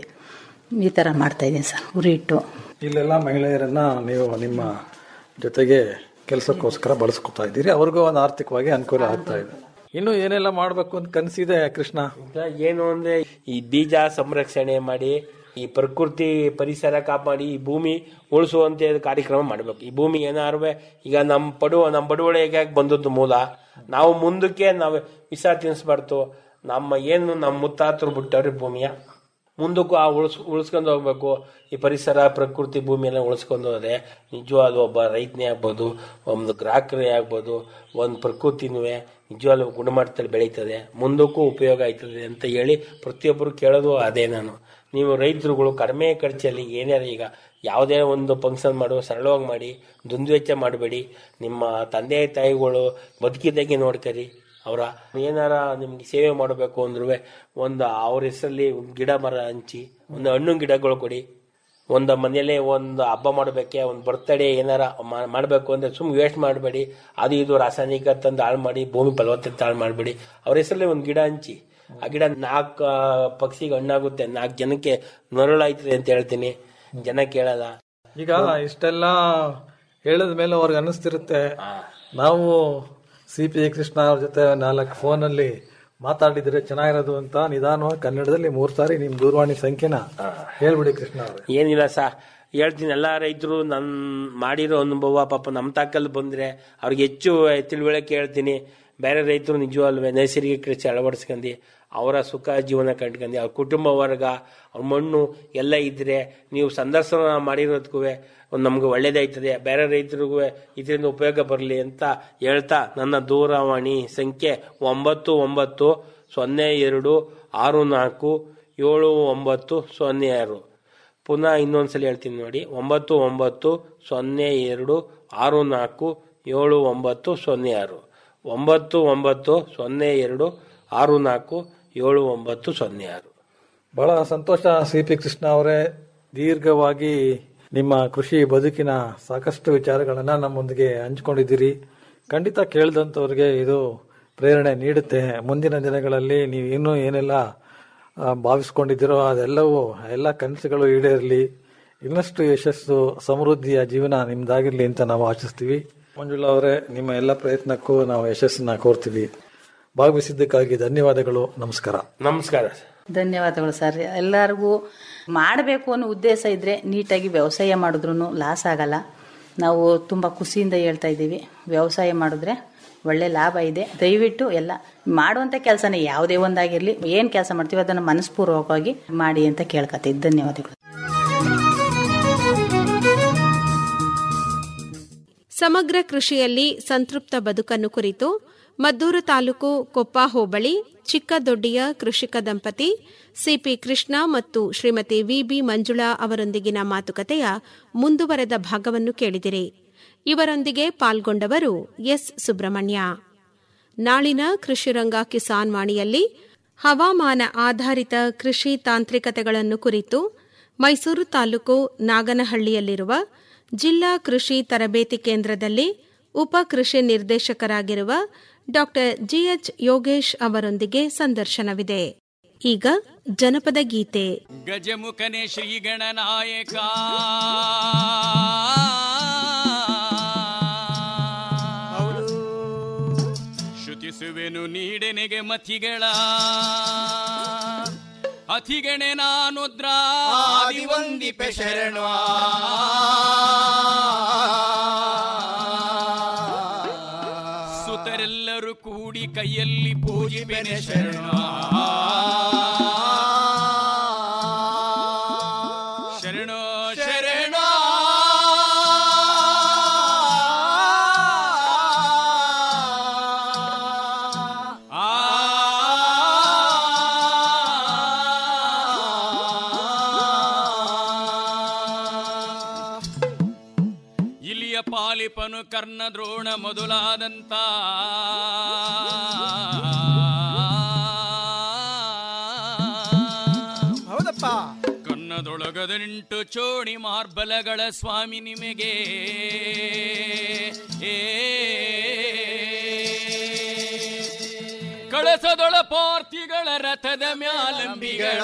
ಈ ಥರ ಮಾಡ್ತಾ ಇದ್ದೀನಿ ಸರ್ ಉರಿ ಇಟ್ಟು ಇಲ್ಲೆಲ್ಲ ಮಹಿಳೆಯರನ್ನ ನೀವು ನಿಮ್ಮ ಜೊತೆಗೆ ಕೆಲಸಕ್ಕೋಸ್ಕರ ಬಳಸ್ಕೊತಾ ಇದ್ದೀರಿ ಅವ್ರಿಗೂ ಒಂದು ಆರ್ಥಿಕವಾಗಿ ಅನುಕೂಲ ಆಗ್ತಾ ಇದೆ ಇನ್ನು ಏನೆಲ್ಲ ಮಾಡಬೇಕು ಅಂತ ಕನಸಿದೆ ಕೃಷ್ಣ ಈಗ ಏನು ಅಂದ್ರೆ ಈ ಬೀಜ ಸಂರಕ್ಷಣೆ ಮಾಡಿ ಈ ಪ್ರಕೃತಿ ಪರಿಸರ ಕಾಪಾಡಿ ಈ ಭೂಮಿ ಉಳಿಸುವಂತೆ ಕಾರ್ಯಕ್ರಮ ಮಾಡಬೇಕು ಈ ಭೂಮಿ ಏನಾರು ಈಗ ನಮ್ಮ ಪಡುವ ನಮ್ಮ ಬಡವಳಿಗೆ ಬಂದದ್ದು ಮೂಲ ನಾವು ಮುಂದಕ್ಕೆ ನಾವು ವಿಷ ತಿನ್ಸ್ಬಾರ್ದು ನಮ್ಮ ಏನು ನಮ್ಮ ಮುತ್ತಾತರು ಬಿಟ್ಟವ್ರಿ ಭೂಮಿಯ ಮುಂದಕ್ಕೂ ಆ ಉಳಿಸ್ ಉಳಿಸ್ಕೊಂಡು ಹೋಗ್ಬೇಕು ಈ ಪರಿಸರ ಪ್ರಕೃತಿ ಭೂಮಿಯೆಲ್ಲ ಉಳಿಸ್ಕೊಂಡು ಹೋದ್ರೆ ನಿಜವಾದ ಒಬ್ಬ ರೈತನೇ ಆಗ್ಬೋದು ಒಂದು ಗ್ರಾಹಕರೇ ಆಗ್ಬೋದು ಒಂದು ಪ್ರಕೃತಿನೂ ನಿಜವಾಗ್ಲೂ ಗುಣಮಟ್ಟದಲ್ಲಿ ಬೆಳೀತದೆ ಮುಂದಕ್ಕೂ ಉಪಯೋಗ ಆಯ್ತದೆ ಅಂತ ಹೇಳಿ ಪ್ರತಿಯೊಬ್ಬರು ಕೇಳೋದು ಅದೇ ನಾನು ನೀವು ರೈತರುಗಳು ಕಡಿಮೆ ಖರ್ಚಲ್ಲಿ ಏನಾರ ಈಗ ಯಾವುದೇ ಒಂದು ಫಂಕ್ಷನ್ ಮಾಡುವ ಸರಳವಾಗಿ ಮಾಡಿ ದುಂದುವೆಚ್ಚ ಮಾಡಬೇಡಿ ನಿಮ್ಮ ತಂದೆ ತಾಯಿಗಳು ಬದುಕಿದ್ದಾಗೆ ನೋಡ್ಕರಿ ಅವರ ಏನಾರ ನಿಮ್ಗೆ ಸೇವೆ ಮಾಡಬೇಕು ಅಂದ್ರೂ ಒಂದು ಅವ್ರ ಹೆಸರಲ್ಲಿ ಒಂದು ಗಿಡ ಮರ ಹಂಚಿ ಒಂದು ಹಣ್ಣು ಗಿಡಗಳು ಕೊಡಿ ಒಂದು ಮನೆಯಲ್ಲೇ ಒಂದು ಹಬ್ಬ ಮಾಡಬೇಕೆ ಒಂದು ಬರ್ತಡೇ ಏನಾರ ಮಾ- ಮಾಡಬೇಕು ಅಂದ್ರೆ ಸುಮ್ಮನೆ ವೇಸ್ಟ್ ಮಾಡಬೇಡಿ ಅದು ಇದು ರಾಸಾಯನಿಕ ತಂದು ಹಾಳು ಮಾಡಿ ಭೂಮಿ ಫಲವತ್ತತೆ ಹಾಳು ಮಾಡಬೇಡಿ ಅವ್ರ ಹೆಸರಲ್ಲಿ ಒಂದು ಗಿಡ ಹಂಚಿ ಆ ಗಿಡ ನಾಲ್ಕು ಪಕ್ಷಿಗೆ ಹಣ್ಣಾಗುತ್ತೆ ನಾಲ್ಕು ಜನಕ್ಕೆ ನರಳಾಯ್ತದೆ ಅಂತ ಹೇಳ್ತೀನಿ ಜನ ಕೇಳಲ್ಲ ಈಗ ಇಷ್ಟೆಲ್ಲ ಹೇಳಿದ ಮೇಲೆ ಅವ್ರಿಗೆ ಅನ್ನಿಸ್ತಿರುತ್ತೆ ನಾವು ಸಿ ಪಿ ಕೃಷ್ಣ ಅವ್ರ ಜೊತೆ ನಾಲ್ಕು ಫೋನಲ್ಲಿ ಮಾತಾಡಿದ್ರೆ ಚೆನ್ನಾಗಿರೋದು ಅಂತ ನಿಧಾನವಾಗಿ ಕನ್ನಡದಲ್ಲಿ ಮೂರು ಸಾರಿ ನಿಮ್ ದೂರವಾಣಿ ಸಂಖ್ಯೆನ ಹೇಳ್ಬಿಡಿ ಕೃಷ್ಣ ಅವ್ರೆ ಏನಿಲ್ಲ ಸಾ ಹೇಳ್ತೀನಿ ಎಲ್ಲ ರೈತರು ನನ್ ಮಾಡಿರೋ ಅನುಭವ ಪಾಪ ನಮ್ಮ ತಾಕಲ್ಲಿ ಬಂದ್ರೆ ಅವ್ರಿಗೆ ಹೆಚ್ಚು ತಿಳುವಳಿಕೆ ಹೇಳ್ತೀನಿ ಬೇರೆ ರೈತರು ನಿಜವಲ್ವೇ ನೈಸರ್ಗಿಕ ಕೃಷಿ ಅಳವಡಿಸ್ಕೊಂಡು ಅವರ ಸುಖ ಜೀವನ ಕಂಡ್ಕೊಂಡು ಅವ್ರ ಕುಟುಂಬ ವರ್ಗ ಅವ್ರ ಮಣ್ಣು ಎಲ್ಲ ಇದ್ರೆ ನೀವು ಸಂದರ್ಶನ ಮಾಡಿರೋದಕ್ಕೂ ನಮ್ಗೆ ಒಳ್ಳೇದಾಯ್ತದೆ ಬೇರೆ ರೈತರಿಗೂ ಇದರಿಂದ ಉಪಯೋಗ ಬರಲಿ ಅಂತ ಹೇಳ್ತಾ ನನ್ನ ದೂರವಾಣಿ ಸಂಖ್ಯೆ ಒಂಬತ್ತು ಒಂಬತ್ತು ಸೊನ್ನೆ ಎರಡು ಆರು ನಾಲ್ಕು ಏಳು ಒಂಬತ್ತು ಸೊನ್ನೆ ಆರು ಪುನಃ ಇನ್ನೊಂದ್ಸಲ ಹೇಳ್ತೀನಿ ನೋಡಿ ಒಂಬತ್ತು ಒಂಬತ್ತು ಸೊನ್ನೆ ಎರಡು ಆರು ನಾಲ್ಕು ಏಳು ಒಂಬತ್ತು ಸೊನ್ನೆ ಆರು ಒಂಬತ್ತು ಒಂಬತ್ತು ಸೊನ್ನೆ ಎರಡು ಆರು ನಾಲ್ಕು ಏಳು ಒಂಬತ್ತು ಸೊನ್ನೆ ಆರು ಬಹಳ ಸಂತೋಷ ಸಿ ಪಿ ಕೃಷ್ಣ ಅವರೇ ದೀರ್ಘವಾಗಿ ನಿಮ್ಮ ಕೃಷಿ ಬದುಕಿನ ಸಾಕಷ್ಟು ವಿಚಾರಗಳನ್ನ ನಮ್ಮೊಂದಿಗೆ ಹಂಚಿಕೊಂಡಿದ್ದೀರಿ ಖಂಡಿತ ಕೇಳಿದಂಥವ್ರಿಗೆ ಇದು ಪ್ರೇರಣೆ ನೀಡುತ್ತೆ ಮುಂದಿನ ದಿನಗಳಲ್ಲಿ ನೀವು ಇನ್ನೂ ಏನೆಲ್ಲ ಆ, ಭಾವಿಸ್ಕೊಂಡಿದ್ದೀರೋ ಅದೆಲ್ಲವೂ ಎಲ್ಲ ಕನಸುಗಳು ಈಡೇರಲಿ ಇನ್ನಷ್ಟು ಯಶಸ್ಸು ಸಮೃದ್ಧಿಯ ಜೀವನ ನಿಮ್ದಾಗಿರ್ಲಿ ಅಂತ ನಾವು ಆಶಿಸ್ತೀವಿ ಮಂಜುಳಾ ಅವರೇ ನಿಮ್ಮ ಎಲ್ಲ ಪ್ರಯತ್ನಕ್ಕೂ ನಾವು ಯಶಸ್ಸನ್ನ ಕೋರ್ತೀವಿ ಭಾಗವಹಿಸಿದ್ದಕ್ಕಾಗಿ ಧನ್ಯವಾದಗಳು ನಮಸ್ಕಾರ ನಮಸ್ಕಾರ ಧನ್ಯವಾದಗಳು ಸರ್ ಎಲ್ಲರಿಗೂ ಮಾಡಬೇಕು ಅನ್ನೋ ಉದ್ದೇಶ ಇದ್ರೆ ನೀಟಾಗಿ ವ್ಯವಸಾಯ ಮಾಡಿದ್ರು ಲಾಸ್ ಆಗಲ್ಲ ನಾವು ತುಂಬ ಖುಷಿಯಿಂದ ಹೇಳ್ತಾ ಇದ್ದೀವಿ ವ್ಯವಸಾಯ ಮಾಡಿದ್ರೆ ಒಳ್ಳೆ ಲಾಭ ಇದೆ ದಯವಿಟ್ಟು ಎಲ್ಲ ಮಾಡುವಂಥ ಕೆಲಸನೇ ಯಾವುದೇ ಒಂದಾಗಿರಲಿ ಏನು ಕೆಲಸ ಮಾಡ್ತೀವಿ ಅದನ್ನು ಮನಸ್ಪೂರ್ವಕವಾಗಿ ಮಾಡಿ ಅಂತ ಕೇಳ್ಕೊತೀವಿ ಧನ್ಯವಾದಗಳು ಸಮಗ್ರ ಕೃಷಿಯಲ್ಲಿ ಸಂತೃಪ್ತ ಬದುಕನ್ನು ಕುರಿತು ಮದ್ದೂರು ತಾಲೂಕು ಕೊಪ್ಪ ಹೋಬಳಿ ಚಿಕ್ಕದೊಡ್ಡಿಯ ಕೃಷಿಕ ದಂಪತಿ ಸಿಪಿ ಕೃಷ್ಣ ಮತ್ತು ಶ್ರೀಮತಿ ವಿಬಿ ಮಂಜುಳಾ ಅವರೊಂದಿಗಿನ ಮಾತುಕತೆಯ ಮುಂದುವರೆದ ಭಾಗವನ್ನು ಕೇಳಿದಿರಿ ಇವರೊಂದಿಗೆ ಪಾಲ್ಗೊಂಡವರು ಎಸ್ ಸುಬ್ರಹ್ಮಣ್ಯ ನಾಳಿನ ಕೃಷಿರಂಗ ಕಿಸಾನ್ ವಾಣಿಯಲ್ಲಿ ಹವಾಮಾನ ಆಧಾರಿತ ಕೃಷಿ ತಾಂತ್ರಿಕತೆಗಳನ್ನು ಕುರಿತು ಮೈಸೂರು ತಾಲೂಕು ನಾಗನಹಳ್ಳಿಯಲ್ಲಿರುವ ಜಿಲ್ಲಾ ಕೃಷಿ ತರಬೇತಿ ಕೇಂದ್ರದಲ್ಲಿ ಉಪ ಕೃಷಿ ನಿರ್ದೇಶಕರಾಗಿರುವ ಡಾಕ್ಟರ್ ಜಿಎಚ್ ಯೋಗೇಶ್ ಅವರೊಂದಿಗೆ ಸಂದರ್ಶನವಿದೆ ಈಗ ಜನಪದ ಗೀತೆ ಗಜಮುಖನೆ ಶ್ರೀಗಣನಾಯಕ ಶ್ರುತಿಸುವೆನು ನೀಡೆನೆಗೆ ಮತಿಗಳ ಅತಿಗಣೆ ನಾನುದ್ರ ಆದಿವಂದಿಪೆ ಶರಣ ಸುತರೆಲ್ಲರೂ ಕೂಡಿ ಕೈಯಲ್ಲಿ ಪೂಜಿಪೆನೆ ಶರಣ ಶರಣೋ ಶರಣ ಇಲಿಯ ಪಾಲಿಪನು ಕರ್ಣ ದ್ರೋಣ ಮೊದಲಾದಂತ ಹೌದಪ್ಪ ಕನ್ನದೊಳಗದ ನಿಂಟು ಚೋಣಿ ಮಾರ್ಬಲಗಳ ಸ್ವಾಮಿ ನಿಮಗೆ ಏ ಕಳಸದೊಳ ಪಾರ್ಥಿಗಳ ರಥದ ಮ್ಯಾಲಂಬಿಗಳ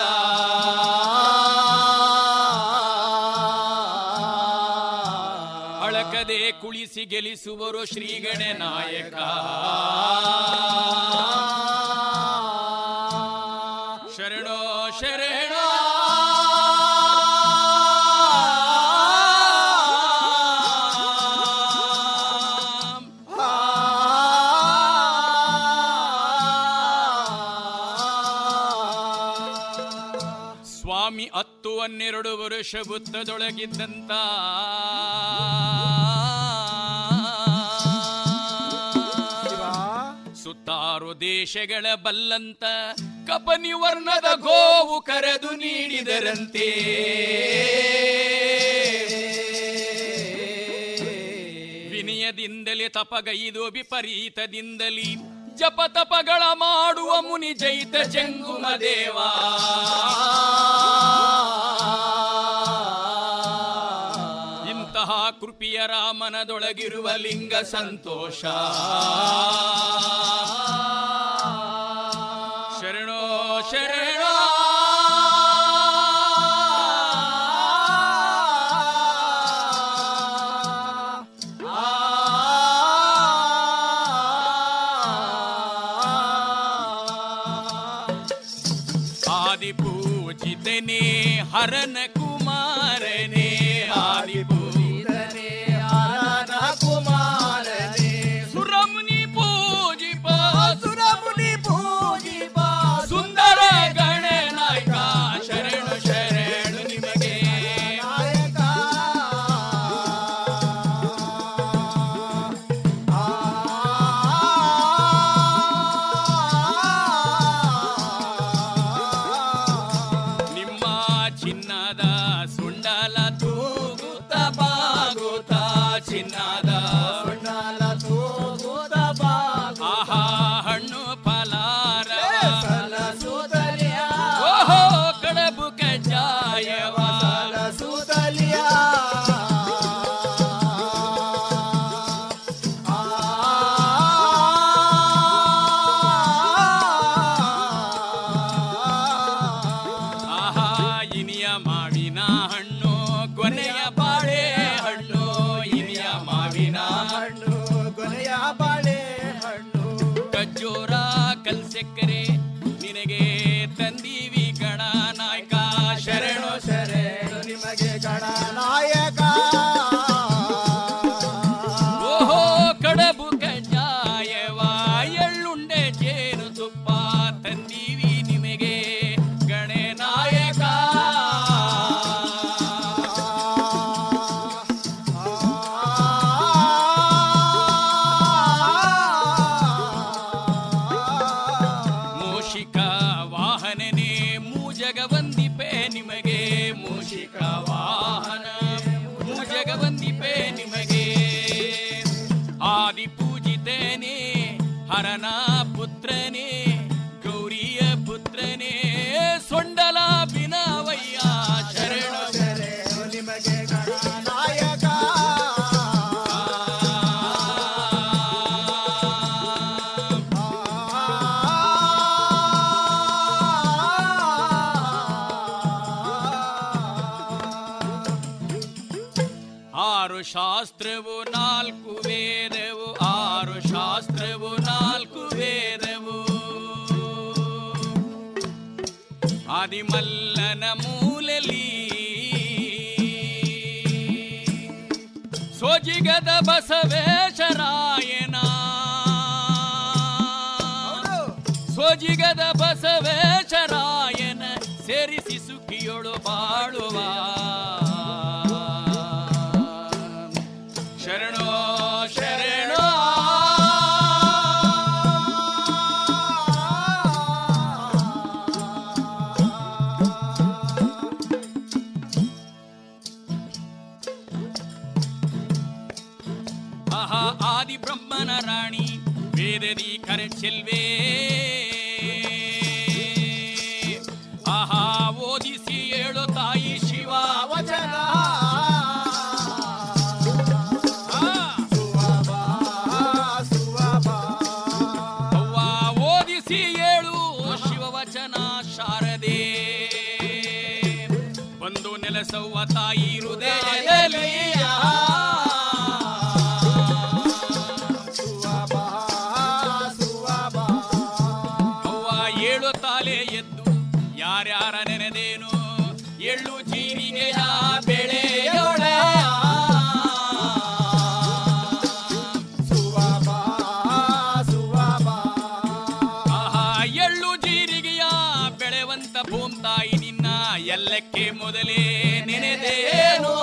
ಅಳಕದೆ ಕುಳಿಸಿ ಗೆಲಿಸುವರು ಶ್ರೀಗಣ ನಾಯಕ ಶರಣೋ ಶರಣ ಸ್ವಾಮಿ ಹತ್ತು ಹನ್ನೆರಡು ವರುಷ ಬುತ್ತದೊಳಗಿದ್ದಂತ ಸುತ್ತಾರು ದೇಶಗಳ ಬಲ್ಲಂತ ಕಪನಿ ವರ್ಣದ ಗೋವು ಕರೆದು ನೀಡಿದರಂತೆ ವಿನಯದಿಂದಲೇ ತಪಗೈದು ವಿಪರೀತದಿಂದಲೇ ಜಪ ತಪಗಳ ಮಾಡುವ ಮುನಿ ಜೈತ ಜಂಗುಮ ದೇವ ಇಂತಹ ಕೃಪಿಯ ರಾಮನದೊಳಗಿರುವ ಲಿಂಗ ಸಂತೋಷ ಶರಣೋ ಶರಣ ಆದಿಪೂಜಿತನೇ ಹರನ ಕುಮಾರನೇ ಆದಿಪೂಜಿತನೇ ಹರನ ಕುಮಾರನೇ ಸುರಮುನಿ ಪೂಜಿಪ ಸುರಮುನಿ ಪೂಜಿಪ ಸುಂದರ ಗಣನಾಯಕ ಶರಣು ಶರಣು ನಿಮಗೆ ನಿಮ್ಮ ಚಿನ್ನದ ಸುಂಡಲ ತೂಗುತ್ತ ಆರು ಶಾಸ್ತ್ರವು ನಾಲ್ಕು ವೇದವು ಆರು ಶಾಸ್ತ್ರವು ನಾಲ್ಕು ವೇದವು ಆದಿಮಲ್ಲನ ಮೂಲೆಲಿ ಸೋಜಿಗದ ಬಸವೇಶರಾಯನ ಸೋಜಿಗದ ಬಸವೇಶರಾಯನ ಸೇರಿಸಿ ಸುಖಿಯೊಳು ಬಾಳುವ ಶರಣೋ ಶರಣೋ ಆಹಾ ಆದಿ ಬ್ರಹ್ಮನ ರಾಣಿ ವೇದದಿ ಕರೆ ಚೆಲ್ವೇ ಆಹಾ ಓದಿಸಿ ಏಳು ತಾಯಿ ಶಿವ ವಚನ ಅವ್ವ ಓದಿಸಿ ಏಳು ಶಿವವಚನ ಶಾರದೆ ಬಂದು ನೆಲೆಸವ್ವ ತಾಯಿ ಹೃದಯದಲ್ಲಿ ಅವ್ವ ಏಳು ತಾಲೆ ಎದ್ದು ಯಾರ್ಯಾರ ನೆನೆದೇನು ಎಳ್ಳು ಜೀರಿಗೆಯ ಬೆಳೆಯೋಳ ಆಹಾ ಎಳ್ಳು ಜೀರಿಗೆಯ ಬೆಳೆವಂತ ಭೂಮ್ತಾಯಿ ನಿನ್ನ ಎಲ್ಲಕ್ಕೆ ಮೊದಲೇ ನೆನೆದೇನು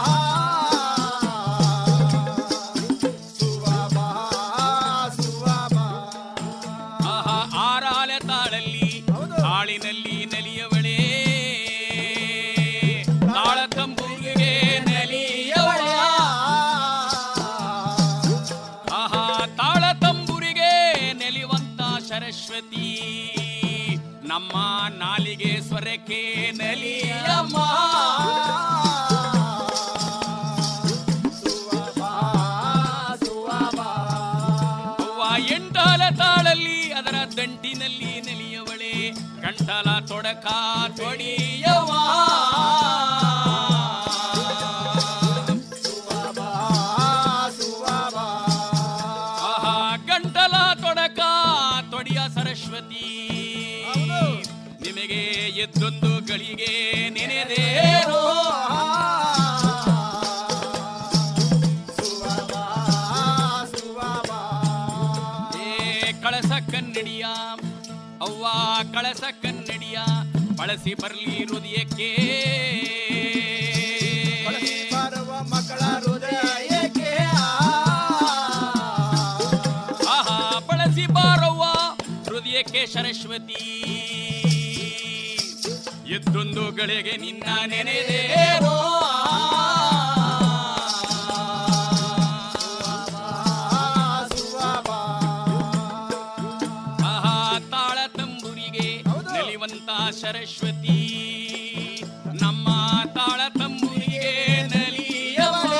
ಆಹಾ ಆರಾಲೆ ತಾಳಲ್ಲಿ ತಾಳಿನಲ್ಲಿ ನಲಿಯವಳೇ ತಾಳ ತಂಬೂರಿಗೆ ನಲಿಯವಳ ಆಹಾ ತಾಳ ತಂಬುರಿಗೆ ನೆಲಿವಂತ ಸರಸ್ವತಿ ನಮ್ಮ ನಾಲಿಗೆ ಸ್ವರಕ್ಕೆ ನಲಿಯಮ್ಮ ಅವ್ವ ಎಂಟಾಲ ತಾಳಲ್ಲಿ ಅದರ ದಂಟಿನಲ್ಲಿ ನೆಲಿಯವಳೆ ಕಂಠಲ ತೊಡಕ ತೊಡಿಯವ ಆಹಾ ಗಂಟಲ ತೊಡಕ ತೊಡಿಯ ಸರಸ್ವತಿ ನಿಮಗೆ ಎದ್ದೊಂದು ಗಳಿಗೆ ನೆನೆದೇನು ಏ ಕಳಸ ಕನ್ನಡಿಯ ಅವ್ವ ಕಳಸ ಕನ್ನಡಿಯ ಬಳಸಿ ಬರ್ಲಿ ಹೃದಯಕ್ಕೆ ಮಕ್ಕಳ ಹೃದಯಕ್ಕೆ ಆಹಾ ಬಳಸಿ ಬಾರವ್ವ ಹೃದಯಕ್ಕೆ ಸರಸ್ವತಿ ಎದ್ದೊಂದು ಗಳಿಗೆ ನಿನ್ನ ನೆನೆದೇನೋ ಆಹಾ ತಾಳ ತಂಬುರಿಗೆ ನಲಿವಂತ ಸರಸ್ವತಿ ನಮ್ಮ ತಾಳ ತಂಬುರಿಗೆ ನಲಿಯವ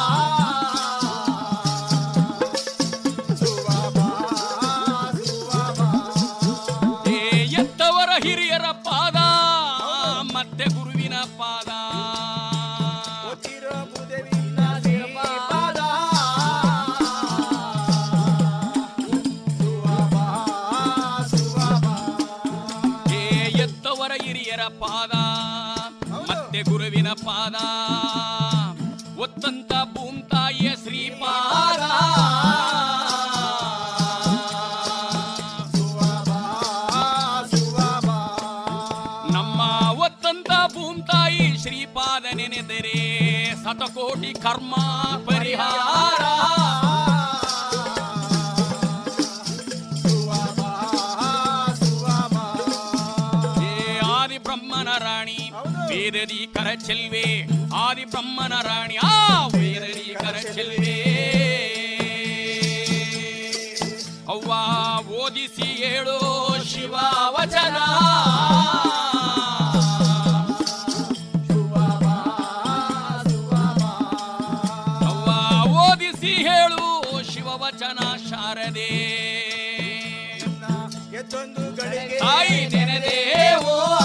ಏ ಎತ್ತವರ ಹಿರಿಯರ ಪಾದ ಮತ್ತೆ ಗುರುವಿನ ಪಾದ ಏ ಎತ್ತವರ ಹಿರಿಯರ ಪಾದ ಮತ್ತೆ ಗುರುವಿನ ಪಾದ ಒತ್ತಂತ ಭೂಮ್ತಾಯಿಯ ಶ್ರೀಪಾದ ನಮ್ಮ ಒತ್ತಂತ ಭೂಮ್ತಾಯಿ ಶ್ರೀಪಾದ ನೆನೆದರೆ ಶತಕೋಟಿ ಕರ್ಮ ಪರಿಹಾರ ಏ ಆದಿ ಬ್ರಹ್ಮನ ರಾಣಿ ವೇದದಿ ಕರ ಚೆಲ್ವೆ ಆದಿ ಬ್ರಹ್ಮನ ರಾಣಿ ಆ ವೇದದಿ ಕರ ಚೆಲ್ವೆ ಅವ್ವ ಓದಿಸಿ ಹೇಳು ಶಿವ ವಚನ ಅವ್ವ ಓದಿಸಿ ಹೇಳು ಶಿವ ವಚನ ಶಾರದೆ ಎತ್ತೊಂದು ಗಳಿಗೆ ತಾಯಿ ನೆನೆದೇವೋ